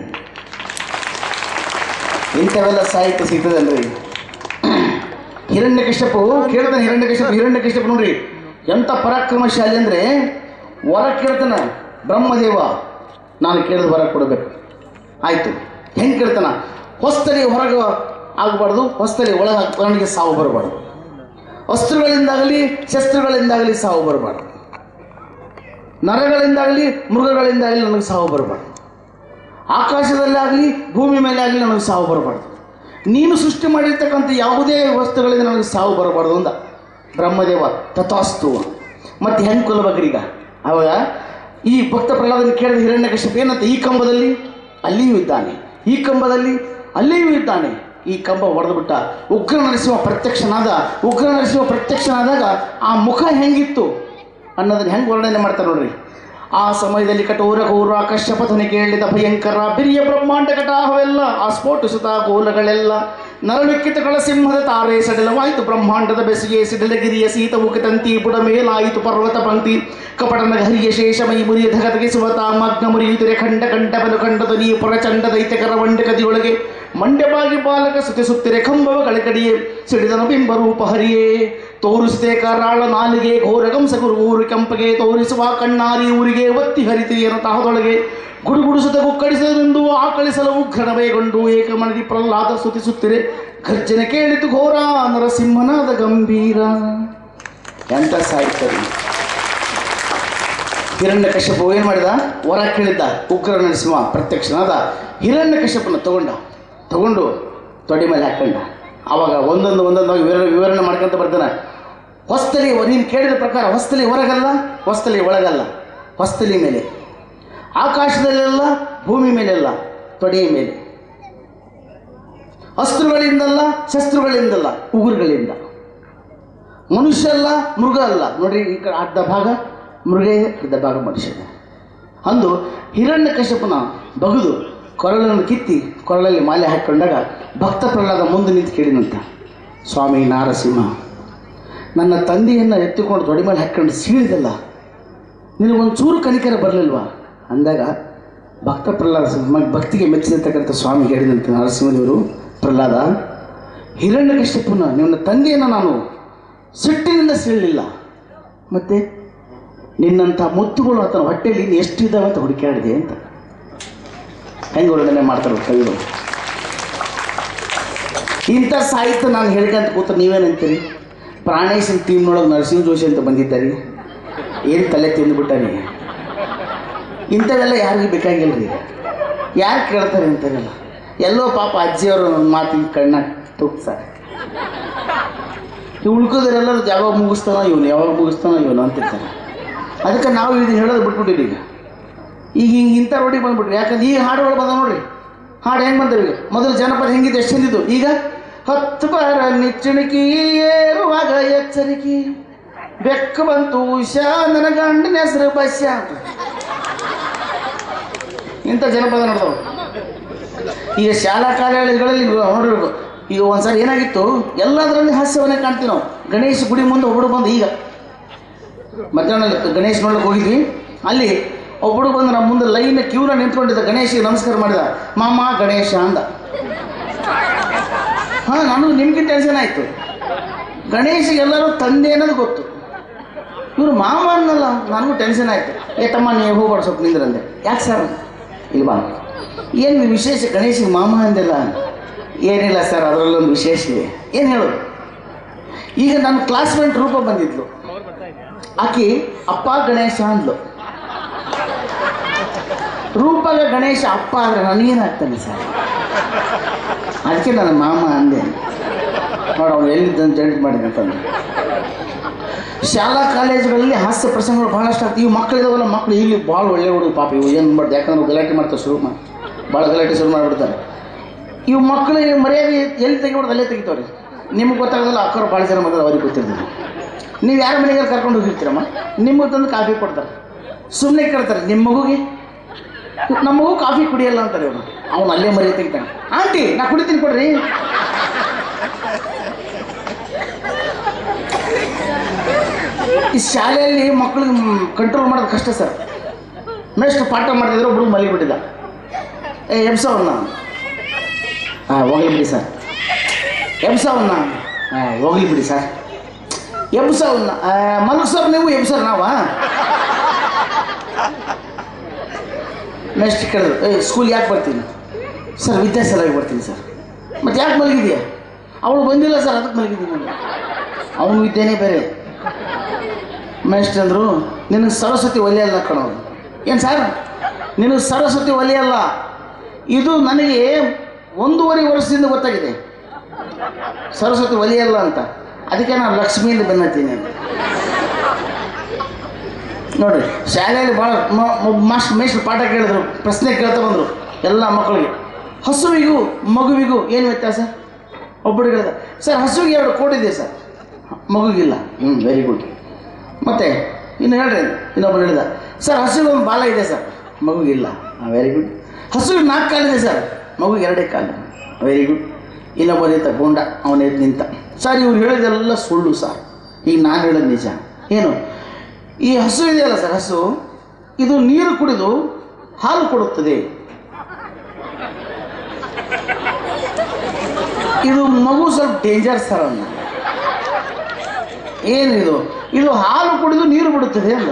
ಇಂಥವೆಲ್ಲ ಸಾಹಿತ್ಯ ಸಿಗ್ತದಲ್ರಿ ಹಿರಣ್ಯಕಶ್ಯಪು ಕೇಳ್ತಾನೆ ಹಿರಣ್ಯಕಶ್ಯಪ ಹಿರಣ್ಯಕಶ್ಯಪ ನೋಡ್ರಿ ಎಂಥ ಪರಾಕ್ರಮಶಾಲಿ ಅಂದರೆ ವರ ಕೇಳ್ತಾನ ಬ್ರಹ್ಮದೇವ ನಾನು ಕೇಳಿದ ವರ ಕೊಡಬೇಕು ಆಯಿತು ಹೆಂಗೆ ಕೇಳ್ತಾನ ಹೊಸ್ತಲಿ ಹೊರಗೆ ಆಗಬಾರ್ದು ಹೊಸ್ತಲಿ ಒಳಗೆ ಅವನಿಗೆ ಸಾವು ಬರಬಾರ್ದು ಅಸ್ತ್ರಗಳಿಂದಾಗಲಿ ಶಸ್ತ್ರಗಳಿಂದಾಗಲಿ ಸಾವು ಬರಬಾರ್ದು ನರಗಳಿಂದಾಗಲಿ ಮೃಗಗಳಿಂದಾಗಲಿ ನನಗೆ ಸಾವು ಬರಬಾರ್ದು ಆಕಾಶದಲ್ಲಾಗಲಿ ಭೂಮಿ ಮೇಲೆ ಆಗಲಿ ನನಗೆ ಸಾವು ಬರಬಾರ್ದು ನೀನು ಸೃಷ್ಟಿ ಮಾಡಿರ್ತಕ್ಕಂಥ ಯಾವುದೇ ವಸ್ತುಗಳಿಂದ ನನಗೆ ಸಾವು ಬರಬಾರ್ದು ಅಂದ ಬ್ರಹ್ಮದೇವ ತಥಾಸ್ತು ಮತ್ತು ಹೆಂಗೆ ಕೊಲ್ಲಬೇಕ್ರೀಗ ಅವಾಗ ಈ ಭಕ್ತ ಪ್ರಹ್ಲಾದನ ಕೇಳಿದ ಹಿರಣ್ಯಕಶ್ಯಪ ಏನಂತ ಈ ಕಂಬದಲ್ಲಿ ಅಲ್ಲಿಯೂ ಇದ್ದಾನೆ ಈ ಕಂಬದಲ್ಲಿ ಅಲ್ಲಿಯೂ ಇದ್ದಾನೆ ಈ ಕಂಬ ಹೊಡೆದು ಬಿಟ್ಟ ಉಗ್ರ ನರಸಿಂಹ ಪ್ರತ್ಯಕ್ಷನಾದ ಉಗ್ರ ನರಸಿಂಹ ಪ್ರತ್ಯಕ್ಷನಾದಾಗ ಆ ಮುಖ ಹೆಂಗಿತ್ತು ಅನ್ನೋದನ್ನ ಹೆಂಗೆ ವರ್ಣನೆ ಮಾಡ್ತಾರೆ ನೋಡ್ರಿ ಆ ಸಮಯದಲ್ಲಿ ಕಠೋರ ಘೋರ ಕಶ್ಯಪಥನೆ ಕೇಳಿದ ಭಯಂಕರ ಬಿರಿಯ ಬ್ರಹ್ಮಾಂಡ ಕಟಾಹವೆಲ್ಲ ಆ ಸ್ಫೋಟಿಸುತ್ತ ಗೋಲಗಳೆಲ್ಲ ನರಳುಕ್ಕಿತಗಳ ಸಿಂಹದ ತಾರೆ ಸಡಿಲವಾಯಿತು ಬ್ರಹ್ಮಾಂಡದ ಬೆಸಿಗೆ ಸಿಡಿಲಗಿರಿಯ ಸೀತ ಉಕಿತಂತಿ ಬುಡ ಮೇಲಾಯಿತು ಪರ್ವತ ಪಂಕ್ತಿ ಕಪಟನ ಹರಿಯ ಶೇಷಮೈ ಮುರಿಯ ಧಗತಗಿಸುವ ತಾಮಗ್ನ ಮುರಿಯುತ್ತಿರೆ ಖಂಡ ಕಂಡ ಬಲು ಕಂಡದ ನೀ ಪ್ರಚಂಡ ದೈತ್ಯಕರ ಮಂಡ ಕದಿಯೊಳಗೆ ಮಂಡ್ಯವಾಗಿ ಬಾಲಕ ಸುತ್ತಿಸುತ್ತಿರೆ ಕಂಬವ ಕಡೆಕಡಿಯೇ ಸಿಡಿದನ ಬಿಂಬ ರೂಪ ಹರಿಯೇ ತೋರಿಸಿದೆ ಕರಾಳ ನಾಲಿಗೆ ಘೋರಗಂಸ ಗುರು ಊರು ಕೆಂಪಗೆ ತೋರಿಸುವ ಕಣ್ಣಾರಿ ಊರಿಗೆ ಒತ್ತಿ ಹರಿತಿಯನ ತಹದೊಳಗೆ ಗುಡುಗುಡಿಸುತ್ತ ಕುಕ್ಕಡಿಸಲೆಂದು ಆಕಳಿಸಲು ಉಗ್ರಣವೈಗೊಂಡು ಏಕಮನದಿ ಪ್ರಹ್ಲಾದ ಸ್ತುತಿಸುತ್ತಿರೆ ಗರ್ಜನೆ ಕೇಳಿತು ಘೋರ ನರಸಿಂಹನಾದ ಗಂಭೀರ ಎಂತ ಸಾಹಿತ್ಯ ಹಿರಣ್ಯ ಕಶ್ಯಪ ಏನು ಮಾಡಿದ ವರ ಕೇಳಿದ್ದ ಉಗ್ರ ನರಸಿಂಹ ಪ್ರತ್ಯಕ್ಷನಾದ ಹಿರಣ್ಯ ಕಶ್ಯಪನ ತಗೊಂಡ ತಗೊಂಡು ತೊಡೆ ಮೇಲೆ ಹಾಕೊಂಡ ಆವಾಗ ಒಂದೊಂದು ಒಂದೊಂದಾಗಿ ವಿವರ ವಿವರಣೆ ಮಾಡ್ಕೊಂತ ಬರ್ತಾನೆ ಹೊಸ್ತಲಿ ನೀನು ಕೇಳಿದ ಪ್ರಕಾರ ಹೊಸ್ತಲಿ ಹೊರಗಲ್ಲ ಹೊಸ್ತಲಿ ಒಳಗಲ್ಲ ಹೊಸ್ತಲಿ ಮೇಲೆ ಆಕಾಶದಲ್ಲೆಲ್ಲ ಭೂಮಿ ಮೇಲೆಲ್ಲ ತೊಡೆಯ ಮೇಲೆ ಅಸ್ತ್ರಗಳಿಂದಲ್ಲ ಶಸ್ತ್ರಗಳಿಂದಲ್ಲ ಉಗುರುಗಳಿಂದ ಮನುಷ್ಯ ಅಲ್ಲ ಮೃಗ ಅಲ್ಲ ನೋಡ್ರಿ ಈ ಕಡೆ ಅರ್ಧ ಭಾಗ ಮೃಗ ಇದೆ ಅರ್ಧ ಭಾಗ ಮನುಷ್ಯ ಇದೆ ಅಂದು ಹಿರಣ್ಯ ಕಶ್ಯಪನ ಬಗದು ಕೊರಳನ್ನು ಕಿತ್ತಿ ಕೊರಳಲ್ಲಿ ಮಾಲೆ ಹಾಕ್ಕೊಂಡಾಗ ಭಕ್ತ ಪ್ರಹ್ಲಾದ ಮುಂದೆ ನಿಂತು ಕೇಳಿದಂತ ಸ್ವಾಮಿ ನಾರಸಿಂಹ ನನ್ನ ತಂದೆಯನ್ನು ಎತ್ತಿಕೊಂಡು ತೊಡೆ ಮೇಲೆ ಹಾಕ್ಕೊಂಡು ಸೀಳಿದಲ್ಲ ನಿನಗೊಂದು ಚೂರು ಕನಿಕರ ಬರಲಿಲ್ವಾ ಅಂದಾಗ ಭಕ್ತ ಪ್ರಹ್ಲಾದ ಮ- ಭಕ್ತಿಗೆ ಮೆಚ್ಚಿರ್ತಕ್ಕಂಥ ಸ್ವಾಮಿ ಹೇಳಿದಂತೆ ನರಸಿಂಹದೇವರು ಪ್ರಹ್ಲಾದ ಹಿರಣ್ಯಕಶ್ಯಪನ ನಿನ್ನ ತಂದೆಯನ್ನು ನಾನು ಸಿಟ್ಟಿನಿಂದ ಸೀಳಲಿಲ್ಲ ಮತ್ತೆ ನಿನ್ನಂಥ ಮುತ್ತುಗಳು ಆತನ ಹೊಟ್ಟೆಯಲ್ಲಿ ಇನ್ನು ಎಷ್ಟು ಇದ್ದಾವೆ ಅಂತ ಹುಡುಕಾಡಿದೆ ಅಂತ ಹೆಂಗೆ ವರ್ಣನೆ ಮಾಡ್ತಾರೆ ಕವಿಗಳು ಇಂಥ ಸಾಹಿತ್ಯ ನಾನು ಹೇಳ್ಕೊಂತ ಕೂತ್ರೆ ನೀವೇನಂತೀರಿ ಪ್ರಾಣೇಶನ್ ಟೀಮ್ನೊಳಗೆ ನರಸಿಂಹ ಜೋಶಿ ಅಂತ ಬಂದಿದ್ದಾರೆ ಏನು ತಲೆ ತಿಂದುಬಿಟ್ಟಾನೆ ಇಂಥವೆಲ್ಲ ಯಾರಿಗೂ ಬೇಕಾಗಿಲ್ಲ ರೀ ಯಾರು ಕೇಳ್ತಾರೆ ಅಂತಾರಲ್ಲ ಎಲ್ಲೋ ಪಾಪ ಅಜ್ಜಿಯವರು ನನ್ನ ಮಾತಿನ ಕಣ್ಣ ತುಪ್ತಾರೆ ಈ ಉಳ್ಕೋದ್ರೆಲ್ಲರೂ ಯಾವಾಗ ಮುಗಿಸ್ತಾನೋ ಇವನು ಯಾವಾಗ ಮುಗಿಸ್ತಾನೋ ಇವನು ಅಂತಿರ್ತಾರೆ ಅದಕ್ಕೆ ನಾವು ಇದನ್ನ ಹೇಳೋದು ಬಿಟ್ಬಿಟ್ಟಿರಿ ಈಗ ಈಗ ಹಿಂಗೆ ಇಂಥ ರೋಡಿಗೆ ಬಂದ್ಬಿಟ್ರಿ ಯಾಕಂದ್ರೆ ಈಗ ಹಾಡುಗಳು ಬಂದ ನೋಡ್ರಿ ಹಾಡು ಹೆಂಗೆ ಬಂದವು ಈಗ ಮೊದಲು ಜನಪದ ಹೆಂಗಿದ್ದು ಎಷ್ಟು ಚಂದಿದ್ದು ಈಗ ಹತ್ತು ಬಾರ ನಿಚ್ಚಣಿಕೆ ಏರುವಾಗ ಎಚ್ಚರಿಕೆ ಬೆಕ್ಕು ಬಂತು ಉಷಾ ನನ್ನ ಗಂಡನ ಹೆಸರು ಬಸ್ಯ ಅಂತ ಇಂಥ ಜನಪದ ನೋಡ್ತಾವ ಈಗ ಶಾಲಾ ಕಾಲೇಜುಗಳಲ್ಲಿ ನೋಡಿರ್ಬೇಕು ಈಗ ಒಂದ್ಸರಿ ಏನಾಗಿತ್ತು ಎಲ್ಲದರಲ್ಲಿ ಹಾಸ್ಯವನ್ನೇ ಕಾಣ್ತೀವಿ ನಾವು ಗಣೇಶ ಗುಡಿ ಮುಂದೆ ಒಬ್ಬಡು ಬಂದು ಈಗ ಮಧ್ಯಾಹ್ನ ಗಣೇಶ್ ನೋಡ್ಲಿಕ್ಕೆ ಹೋಗಿದ್ವಿ ಅಲ್ಲಿ ಒಬ್ಬಡು ಬಂದು ನಮ್ಮ ಮುಂದೆ ಲೈನ್ ಕ್ಯೂನ ನಿಂತ್ಕೊಂಡಿದ್ದ ಗಣೇಶಿಗೆ ನಮಸ್ಕಾರ ಮಾಡಿದ ಮಾಮ ಗಣೇಶ ಅಂದ ಹಾಂ ನನಗೂ ನಿಮ್ಗೆ ಟೆನ್ಷನ್ ಆಯಿತು ಗಣೇಶಿಗೆ ಎಲ್ಲರೂ ತಂದೆ ಅನ್ನೋದು ಗೊತ್ತು ಇವರು ಮಾಮ ಅನ್ನಲ್ಲ ನನಗೂ ಟೆನ್ಷನ್ ಆಯಿತು ಏ ತಮ್ಮ ನೀವು ಹೋಗ್ಬಾರ್ದು ಸ್ವಲ್ಪ ನಿಂದ್ರಂದೆ ಯಾಕೆ ಸರ್ ಇಲ್ವಾ ಏನು ವಿಶೇಷ ಗಣೇಶಿಗೆ ಮಾಮ ಅಂದಿಲ್ಲ ಏನಿಲ್ಲ ಸರ್ ಅದರಲ್ಲೊಂದು ವಿಶೇಷ ಇದೆ ಏನು ಹೇಳೋದು ಈಗ ನನ್ನ ಕ್ಲಾಸ್ಮೇಟ್ ರೂಪ ಬಂದಿದ್ಲು ಆಕಿ ಅಪ್ಪ ಗಣೇಶ ಅಂದ್ಲು ರೂಪಗ ಗಣೇಶ ಅಪ್ಪ ಆದರೆ ನನಗೇನಾಗ್ತಾನೆ ಸರ್ ಅದಕ್ಕೆ ನನ್ನ ಮಾಮ ಅಂದೆ ನೋಡು ಅವ್ನು ಎಲ್ಲಿದ್ದಂತ ಹೇಳಿದ್ ಮಾಡಿದೆ ಅಂತಂದು ಶಾಲಾ ಕಾಲೇಜುಗಳಲ್ಲಿ ಹಾಸ್ಯ ಪ್ರಸಂಗಗಳು ಬಹಳಷ್ಟು ಆಗ್ತವೆ ಇವು ಮಕ್ಕಳಿದಾವಲ್ಲ ಮಕ್ಕಳು ಇಲ್ಲಿ ಭಾಳ ಒಳ್ಳೆ ಹುಡುಗ ಪಾಪ ಇವು ಏನು ಮಾಡ್ದು ಯಾಕಂದ್ರೆ ಗಲಾಟೆ ಮಾಡ್ತಾರೆ ಶುರು ಮಾಡಿ ಭಾಳ ಗಲಾಟೆ ಶುರು ಮಾಡಿಬಿಡ್ತಾರೆ ಇವು ಮಕ್ಕಳಿಗೆ ಮರ್ಯಾದೆ ಎಲ್ಲಿ ತೆಗಿಬಿಡ್ದು ಅಲ್ಲೇ ತೆಗಿತಾವ್ರಿ ನಿಮ್ಗೆ ಗೊತ್ತಾಗೋದಿಲ್ಲ ಅಕ್ಕರು ಭಾಳ ಜನ ಮಕ್ಕಳು ಅವ್ರಿಗೆ ಗೊತ್ತಿರ್ತದೆ ನೀವು ಯಾರ ಮನೆಗೆ ಕರ್ಕೊಂಡು ಹೋಗಿರ್ತೀರಮ್ಮ ನಿಮಗೆ ತಂದು ಕಾಫಿ ಕೊಡ್ತಾರೆ ಸುಮ್ಮನೆ ಕೇಳ್ತಾರೆ ನಿಮ್ಮ ಮಗುಗೆ ನಮ್ಮ ಮಗು ಕಾಫಿ ಕುಡಿಯಲ್ಲ ಅಂತಾರೆ ಇವನು ಅವನು ಅಲ್ಲೇ ಮರಿ ತೆಗಿತಾನೆ ಆಂಟಿ ನಾ ಕುಡಿತೀನಿ ಕೊಡ್ರಿ ಈ ಶಾಲೆಯಲ್ಲಿ ಮಕ್ಕಳಿಗೆ ಕಂಟ್ರೋಲ್ ಮಾಡೋದು ಕಷ್ಟ ಸರ್ ಮೇಷ್ಟು ಪಾಠ ಮಾಡ್ತಿದ್ರು ಒಬ್ರು ಮಲಗಿಬಿಟ್ಟಿದ್ದ ಏ ಎಬ್ಸವನ್ನ ಹಾಂ ಹೋಗ್ಲಿ ಬಿಡಿ ಸರ್ ಎಬ್ಸವನ್ನ ಹಾಂ ಹೋಗ್ಲಿ ಬಿಡಿ ಸರ್ ಎಬ್ಸವನ್ನ ಮಲಗ್ಸೋರು ನೀವು ಎಬ್ಸೋರು ನಾವಾ ನೆಕ್ಸ್ಟ್ ಕೇಳಿದ್ರು ಏ ಸ್ಕೂಲ್ ಯಾಕೆ ಬರ್ತೀನಿ ಸರ್ ವಿದ್ಯಾಸರಾಗಿ ಬರ್ತೀನಿ ಸರ್ ಮತ್ತೆ ಯಾಕೆ ಮಲಗಿದೆಯಾ ಅವಳು ಬಂದಿಲ್ಲ ಸರ್ ಅದಕ್ಕೆ ಮಲಗಿದ್ದೀನಿ ನಾನು ಅವನು ವಿದ್ಯೆನೇ ಬೇರೆ ಮೇಸ್ಟ್ ಅಂದರು ನಿನಗೆ ಸರಸ್ವತಿ ಒಲೆಯಲ್ಲ ಕಣೋದು ಏನು ಸರ್ ನಿನಗೆ ಸರಸ್ವತಿ ಒಲೆಯಲ್ಲ ಇದು ನನಗೆ ಒಂದೂವರೆ ವರ್ಷದಿಂದ ಗೊತ್ತಾಗಿದೆ ಸರಸ್ವತಿ ಒಲೆಯಲ್ಲ ಅಂತ ಅದಕ್ಕೆ ನಾನು ಲಕ್ಷ್ಮಿಯಿಂದ ಬೆನ್ನತ್ತೀನಿ ಅಂತ ನೋಡ್ರಿ ಶಾಲೆಯಲ್ಲಿ ಭಾಳ ಮಾಸ್ಟ್ ಮೇಷ್ಟ್ರು ಪಾಠ ಕೇಳಿದ್ರು ಪ್ರಶ್ನೆ ಕೇಳ್ತಾ ಬಂದರು ಎಲ್ಲ ಮಕ್ಕಳಿಗೆ ಹಸುವಿಗೂ ಮಗುವಿಗೂ ಏನು ವ್ಯತ್ಯಾಸ ಒಬ್ಬರು ಹೇಳಿದ ಸರ್ ಹಸುವಿಗೆ ಎರಡು ಕೋಟಿದೆ ಸರ್ ಮಗುಗಿಲ್ಲ ಹ್ಞೂ ವೆರಿ ಗುಡ್ ಮತ್ತೆ ಇನ್ನು ಹೇಳ್ರಿ ಇನ್ನೊಬ್ಬರು ಹೇಳಿದ ಸರ್ ಹಸುವಿಗೆ ಒಂದು ಬಾಲ ಇದೆ ಸರ್ ಮಗುಗಿಲ್ಲ ಹಾಂ ವೆರಿ ಗುಡ್ ಹಸುವಿಗೆ ನಾಲ್ಕು ಕಾಲಿದೆ ಸರ್ ಮಗುಗೆ ಎರಡೇ ಕಾಲು ವೆರಿ ಗುಡ್ ಇನ್ನೊಬ್ಬ ನಿಂತ ಗೊಂಡ ಅವನ ಎದ್ದು ನಿಂತ ಸರ್ ಇವ್ರು ಹೇಳಿದೆಲ್ಲ ಸುಳ್ಳು ಸರ್ ಈಗ ನಾನು ಹೇಳೋದು ನಿಜ ಏನು ಈ ಹಸು ಇದೆಯಲ್ಲ ಸರ್ ಹಸು ಇದು ನೀರು ಕುಡಿದು ಹಾಲು ಕೊಡುತ್ತದೆ ಇದು ಮಗು ಸ್ವಲ್ಪ ಡೇಂಜರ್ ಸರ್ ಅನ್ನ ಏನಿದು ಇದು ಹಾಲು ಕುಡಿದು ನೀರು ಬಿಡುತ್ತದೆ ಅಂದ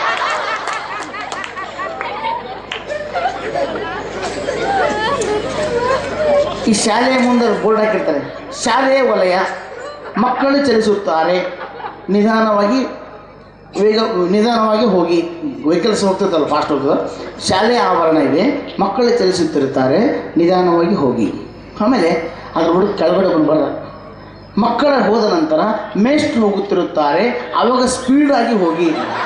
ಈ ಶಾಲೆಯ ಮುಂದೆ ಬೋರ್ಡ್ ಹಾಕಿರ್ತಾರೆ ಶಾಲೆಯ ವಲಯ ಮಕ್ಕಳು ಚಲಿಸುತ್ತಾರೆ ನಿಧಾನವಾಗಿ ವೇಗ ನಿಧಾನವಾಗಿ ಹೋಗಿ ವೆಹಿಕಲ್ಸ್ ಹೋಗ್ತಿರ್ತಲ್ಲ ಫಾಸ್ಟ್ ಹೋಗ್ತದೆ ಶಾಲೆಯ ಆವರಣ ಇದೆ ಮಕ್ಕಳು ಚಲಿಸುತ್ತಿರುತ್ತಾರೆ ನಿಧಾನವಾಗಿ ಹೋಗಿ ಆಮೇಲೆ ಅದ್ರ ಹುಡುಗ ಕೆಳಗಡೆ ಬಂದು ಬರ ಮಕ್ಕಳ ಹೋದ ನಂತರ ಮೇಷ್ಟ್ರು ಹೋಗುತ್ತಿರುತ್ತಾರೆ ಆವಾಗ ಸ್ಪೀಡಾಗಿ ಹೋಗಿ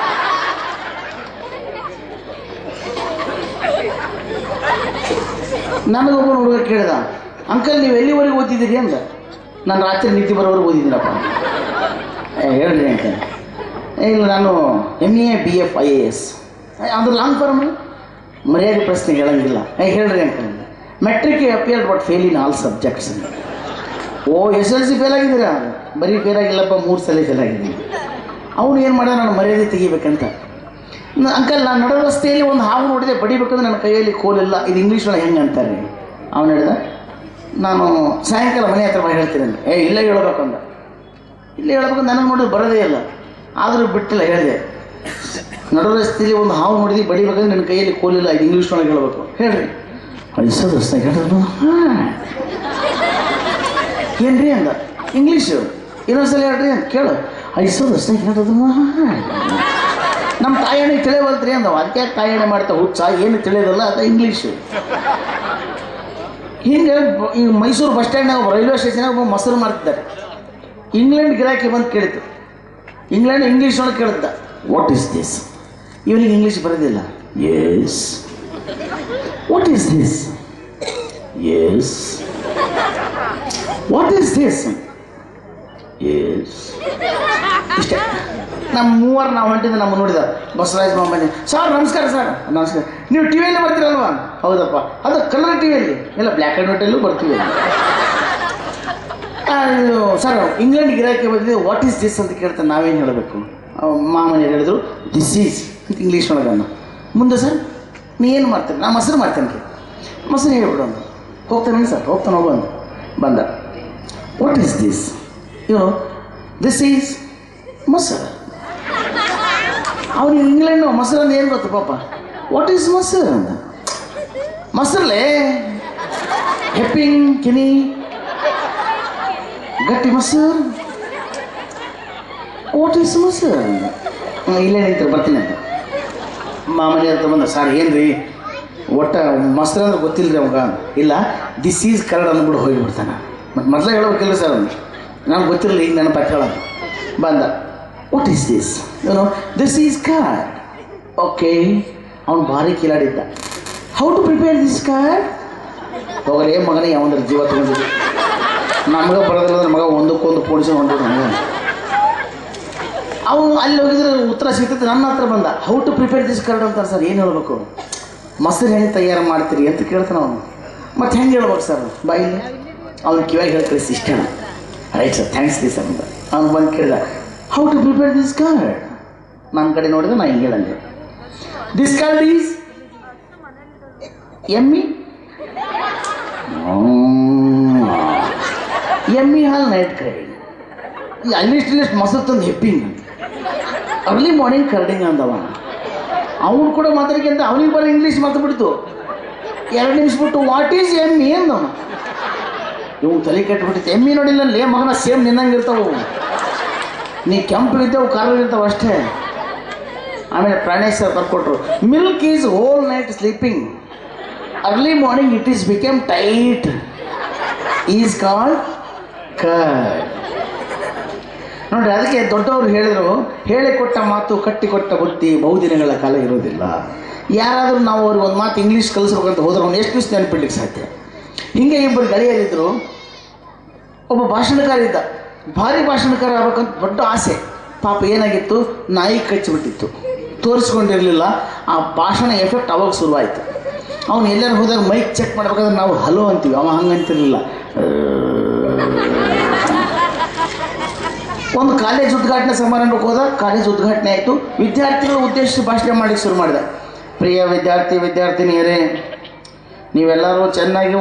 ನನಗೊಬ್ಬ ಹುಡುಗ ಕೇಳಿದ ಅಂಕಲ್ ನೀವು ಎಲ್ಲಿವರೆಗೆ ಓದಿದ್ದೀರಿ ಅಂದ ನಾನು ರಾತ್ರಿ ನಿದ್ದೆ ಬರೋವರೆಗೆ ಓದಿದ್ದೀನಪ್ಪ ಏ ಹೇಳ್ರಿ ಅಂಕಲ್ ಏ, ಇಲ್ಲ ನಾನು M A B F I A S ಅದು ಲಾಂಗ್ ಫಾರ್ಮ್ ಮರ್ಯಾದೆ ಪ್ರಶ್ನೆ ಹೇಳಂಗಿಲ್ಲ ಏ ಹೇಳ್ರಿ uncle matric appear but fail in all subjects oh S L C fail ಆಗಿದ್ದೀರಾ ಬರೀ ಫೇಲ್ ಆಗಿಲ್ಲಪ್ಪ ಮೂರು ಸಲ ಫೇಲ್ ಆಗಿದ್ದೀನಿ ಅವನು ಏನು ಮಾಡ್ದ ನಾನು ಮರ್ಯಾದೆ ತೆಗಿಬೇಕಂತ ನ- ಅಂಕಲ್ ನಾನು ನಡು ರಸ್ತೆಯಲ್ಲಿ ಒಂದು ಹಾವು ನೋಡಿದೆ ಬಡಿಬೇಕಂದ್ರೆ ನನ್ನ ಕೈಯಲ್ಲಿ ಕೋಲಿಲ್ಲ ಇದು ಇಂಗ್ಲೀಷ್ ಒಳಗೆ ಹೆಂಗೆ ಅಂತಾರೆ ಅವನು ಹೇಳ್ದ ನಾನು ಸಾಯಂಕಾಲ ಮನೆ ಹತ್ರ ಬಂದು ಹೇಳ್ತೀನಿ ಅಂದೆ. ಏ ಇಲ್ಲ ಹೇಳ್ಬೇಕು ಅಂದ ಇಲ್ಲ ಹೇಳ್ಬೇಕು ನನಗೆ ನೋಡಿದ್ರೆ ಬರೋದೇ ಇಲ್ಲ ಆದರೂ ಬಿಟ್ಟಿಲ್ಲ ಹೇಳಿದೆ ನಡು ರಸ್ತೆಯಲ್ಲಿ ಒಂದು ಹಾವು ನೋಡಿದ್ವಿ ಬಡಿಬೇಕಂದ್ರೆ ನನ್ನ ಕೈಯಲ್ಲಿ ಕೋಲಿಲ್ಲ ಇದು ಇಂಗ್ಲೀಷ್ ಒಳಗೆ ಹೇಳ್ಬೇಕು ಹೇಳ್ರಿ ಐಸೋ ದೋಸ್ತ ಹೇಳಿದ್ರು ಹಾಂ ಏನ್ರಿ ಅಂದ ಇಂಗ್ಲೀಷು ಇನ್ನೊಂದ್ಸಲ ಹೇಳ್ರಿ ಅಂತ ಕೇಳು ಐಸೋ ದೋಸ್ತ ಹೇಳಿದ್ರು ಹಾಂ ನಮ್ಮ ತಾಯಣೆ ತಿಳಿಯವಲ್ತ್ರಿ ಅಂದವ ಅದಕ್ಕೆ ತಾಯಣೆ ಮಾಡ್ತಾ ಹುಚ್ಚ ಏನು ತಿಳಿಯೋದಲ್ಲ ಅದು ಇಂಗ್ಲೀಷು ಹಿಂಗೆ ಬ- ಈ ಮೈಸೂರು ಬಸ್ ಸ್ಟ್ಯಾಂಡ್ನಾಗ ರೈಲ್ವೆ ಸ್ಟೇಷನಾಗ ಒಬ್ಬ ಮೊಸರು ಮಾಡ್ತಿದ್ದಾರೆ ಇಂಗ್ಲೆಂಡ್ ಗಿರಾಕಿ ಬಂದು ಕೇಳಿತು ಇಂಗ್ಲೆಂಡ್ ಇಂಗ್ಲೀಷ್ ಒಳಗೆ ಕೇಳಿದ್ದ ವಾಟ್ ಈಸ್ ದಿಸ್ ಇವನಿಗೆ ಇಂಗ್ಲೀಷ್ ಬರೋದಿಲ್ಲ yes what is this yes what is this yes ಇಷ್ಟೇ ನಮ್ಮ ಮೂವರು ನಾವು ಹೊಂಟಿದ್ದು ನಮ್ಮ ನೋಡಿದ ಬಸವರಾಜ ಮಾಮನೆ ಸರ್ ನಮಸ್ಕಾರ ಸರ್ ನಮಸ್ಕಾರ ನೀವು ಟಿ ವಿಯಲ್ಲಿ ಬರ್ತೀರಲ್ವಾ ಹೌದಪ್ಪ ಅದು ಕಲರ್ ಟಿ ವಿಯಲ್ಲಿ ಇಲ್ಲ ಬ್ಲ್ಯಾಕ್ ಆ್ಯಂಡ್ ವೈಟಲ್ಲೂ ಬರ್ತೀವಿ ಆ, ಇದು ಸರ್ ಇಂಗ್ಲೆಂಡ್ ಗಿರಾಕಿ ಬಂದಿದೆ ವಾಟ್ ಈಸ್ ದಿಸ್ ಅಂತ ಕೇಳ್ತಾರೆ ನಾವೇನು ಹೇಳಬೇಕು ಮಾಮನೆ ಹೇಳಿದ್ರು ದಿಸ್ ಈಸ್ ಅಂತ ಇಂಗ್ಲೀಷ್ ಒಳಗೆ ಅನ್ನ ಮುಂದೆ ಸರ್ ನೀ ಏನು ಮಾಡ್ತೀನಿ ನಾ ಮೊಸರು ಮಾಡ್ತೇನೆ ಮೊಸರು ಹೇಳ್ಬಿಡು ಅಂದ ಹೋಗ್ತಾನೆ ಸರ್ ಹೋಗ್ತಾನೆ ಹೋಗು ಅಂದ ಬಂದ what is this you this is ಮೊಸರು ಅವನಿಗೆ ಇಂಗ್ಲೆಂಡ್ ಮೊಸರು ಅಂದ್ರೆ ಏನು ಗೊತ್ತು ಪಾಪ ವಾಟ್ ಈಸ್ ಮೊಸರು ಅಂದ ಮೊಸರಲ್ಲೇ ಹೆಪ್ಪಿಂಗ್ ಕಿನಿ ಗಟ್ಟಿ ಮೊಸರು ವಾಟ್ ಈಸ್ ಮೊಸರು ಅಂದ ಹ್ಮ್, ಇಲ್ಲೇ ನಿಂತ್ರೆ ಬರ್ತೀನಿ ಅಂತ ಮಾಮನಿ ಅಂತ ಬಂದ ಸರ್ ಏನು ರೀ ಒಟ್ಟ ಮೊಸರು ಅಂದ್ರೆ ಗೊತ್ತಿಲ್ಲ ರೀ ಅವಾಗ ಇಲ್ಲ ದಿಸ್ ಈಸ್ ಕನ್ನಡ ಅಂದ್ಬಿಟ್ಟು ಹೋಗಿಬಿಡ್ತಾನೆ ಮತ್ತು ಮೊದಲೇ ಹೇಳ್ಬೇಕಿಲ್ಲ ಸರ್ ಅವ್ನು ನನಗೆ ಗೊತ್ತಿರಲಿಲ್ಲ ಈಗ ನೆನಪು ಹಾಕೊಳ್ಳೋದು ಬಂದ ವಾಟ್ ಈಸ್ ದಿಸ್ ಏನು ದಿಸ್ ಈಸ್ ಕಾರ್ಡ್ ಓಕೆ ಅವ್ನು ಭಾರಿ ಕಿಲಾಡಿದ್ದ how to prepare this card ಹೋಗಲೇ ಮಗನೇ ಯಾವಂದ್ರೆ ಜೀವ ತಗೊಂಡಿದ್ದು ನಮಗೆ ಬರೋದಿಲ್ಲ ಅಂದ್ರೆ ಮಗ ಒಂದಕ್ಕೊಂದು ಪೋಲಿಸ ಹೊಂಟು ನನಗೆ ಅವನು ಅಲ್ಲಿ ಹೋಗಿದ್ರೆ ಉತ್ತರ ಸಿಗ್ತೈತೆ ನನ್ನ ಹತ್ರ ಬಂದ how to prepare this card ಅಂತಾರೆ ಸರ್ ಏನು ಹೇಳ್ಬೇಕು ಮೊಸರು ಹೆಂಗೆ ತಯಾರು ಮಾಡ್ತೀರಿ ಅಂತ ಕೇಳ್ತಾನೆ ಅವನು ಮತ್ತೆ ಹೆಂಗೆ ಹೇಳ್ಬೇಕು ಸರ್ ಬಾಯಿಲಿ ಅವ್ನು ಕಿವಾಗ ಹೇಳಿ ಕಳಿಸಿ ಇಷ್ಟ ರೈಟ್ ಸರ್ ಥ್ಯಾಂಕ್ಸ್ ರೀ ಸರ್ ಅಂತ ಅವ್ನು ಬಂದು ಕೇಳಿದ how to prepare this card ನನ್ನ ಕಡೆ ನೋಡಿದ್ರೆ ನಾ ಹಿಂಗೆ ಹೇಳಂಗೆ ದಿಸ್ ಕಾರ್ಡ್ ಈಸ್ ಎಮ್ಮಿ ಎಮ್ಮಿ ಹಾಲ್ ನೈಟ್ ಕರಡಿಂಗ್ ಈ ಅಲ್ಲಿಷ್ಟು ಇಲ್ಲಿಷ್ಟು ಮೊಸರು ತಂದು ಹೆಪ್ಪಿಂಗ್ ಅರ್ಲಿ ಮಾರ್ನಿಂಗ್ ಕರಡಿಂಗ್ ಅಂದವ ಅವನು ಕೂಡ ಮಾತಾಡ್ಕೊಂತ ಅವನಿಗೆ ಬರೀ ಇಂಗ್ಲೀಷ್ ಮಾತಾಡ್ಬಿಡ್ತು ಎರಡು ನಿಮಿಷ ಬಿಟ್ಟು ವಾಟ್ ಈಸ್ ಎಮ್ಮಿ ಅಂದವ ಇವು ತಲೆ ಕೆಟ್ಬಿಟ್ಟಿತ್ತು ಎಮ್ಮಿ ನೋಡಿಲ್ಲ ಲೇ ಮಗನ ಸೇಮ್ ನಿನ್ನಂಗೆ ಇರ್ತಾವು ನೀ ಕೆಂಪು ಕಾರಲ್ಲಿ ಇರ್ತಾವ ಅಷ್ಟೇ ಆಮೇಲೆ ಪ್ರಾಣೇಶ್ ಸರ್ ಬರ್ಕೊಟ್ರು milk is whole night sleeping early morning it is became tight is called curd ನೋಡಿ ಅದಕ್ಕೆ ದೊಡ್ಡವರು ಹೇಳಿದರು ಹೇಳಿಕೊಟ್ಟ ಮಾತು ಕಟ್ಟಿಕೊಟ್ಟ ಬುತ್ತಿ ಬಹುದಿನಗಳ ಕಾಲ ಇರೋದಿಲ್ಲ ಯಾರಾದರೂ ನಾವು ಅವ್ರಿಗೆ ಒಂದು ಮಾತು ಇಂಗ್ಲೀಷ್ ಕಲಿಸ್ಬೇಕಂತ ಹೋದ್ರೆ ಅವ್ನು ಎಷ್ಟು ದಿವಸ ನೆನಪಿಡ್ಲಿಕ್ಕೆ ಸಾಧ್ಯ ಹಿಂಗೆ ಇಬ್ಬರು ಗೆಳೆಯರಿದ್ದರು ಒಬ್ಬ ಭಾಷಣಕಾರ ಇದ್ದ ಭಾರಿ ಭಾಷಣಕಾರ ಆಗ್ಬೇಕಂತ ದೊಡ್ಡ ಆಸೆ ಪಾಪ ಏನಾಗಿತ್ತು ನಾಯಿ ಕಚ್ಚಿಬಿಟ್ಟಿತ್ತು ತೋರಿಸ್ಕೊಂಡಿರಲಿಲ್ಲ ಆ ಭಾಷಣ ಎಫೆಕ್ಟ್ ಅವಾಗ ಶುರುವಾಯಿತು ಅವ್ನು ಎಲ್ಲರೂ ಹೋದಾಗ ಮೈಕ್ ಚೆಕ್ ಮಾಡ್ಬೇಕಾದ್ರೆ ನಾವು ಹಲೋ ಅಂತೀವಿ ಅವ ಹಂಗಂತಿರಲಿಲ್ಲ ಒಂದು ಕಾಲೇಜ್ ಉದ್ಘಾಟನೆ ಸಮಾರಂಭಕ್ಕೆ ಹೋದ ಕಾಲೇಜ್ ಉದ್ಘಾಟನೆ ಆಯಿತು ವಿದ್ಯಾರ್ಥಿಗಳ ಉದ್ದೇಶಿಸಿ ಭಾಷಣ ಮಾಡಲಿಕ್ಕೆ ಶುರು ಮಾಡಿದ ಪ್ರಿಯ ವಿದ್ಯಾರ್ಥಿ ವಿದ್ಯಾರ್ಥಿನಿಯರೇ ನೀವೆಲ್ಲರೂ ಚೆನ್ನಾಗಿ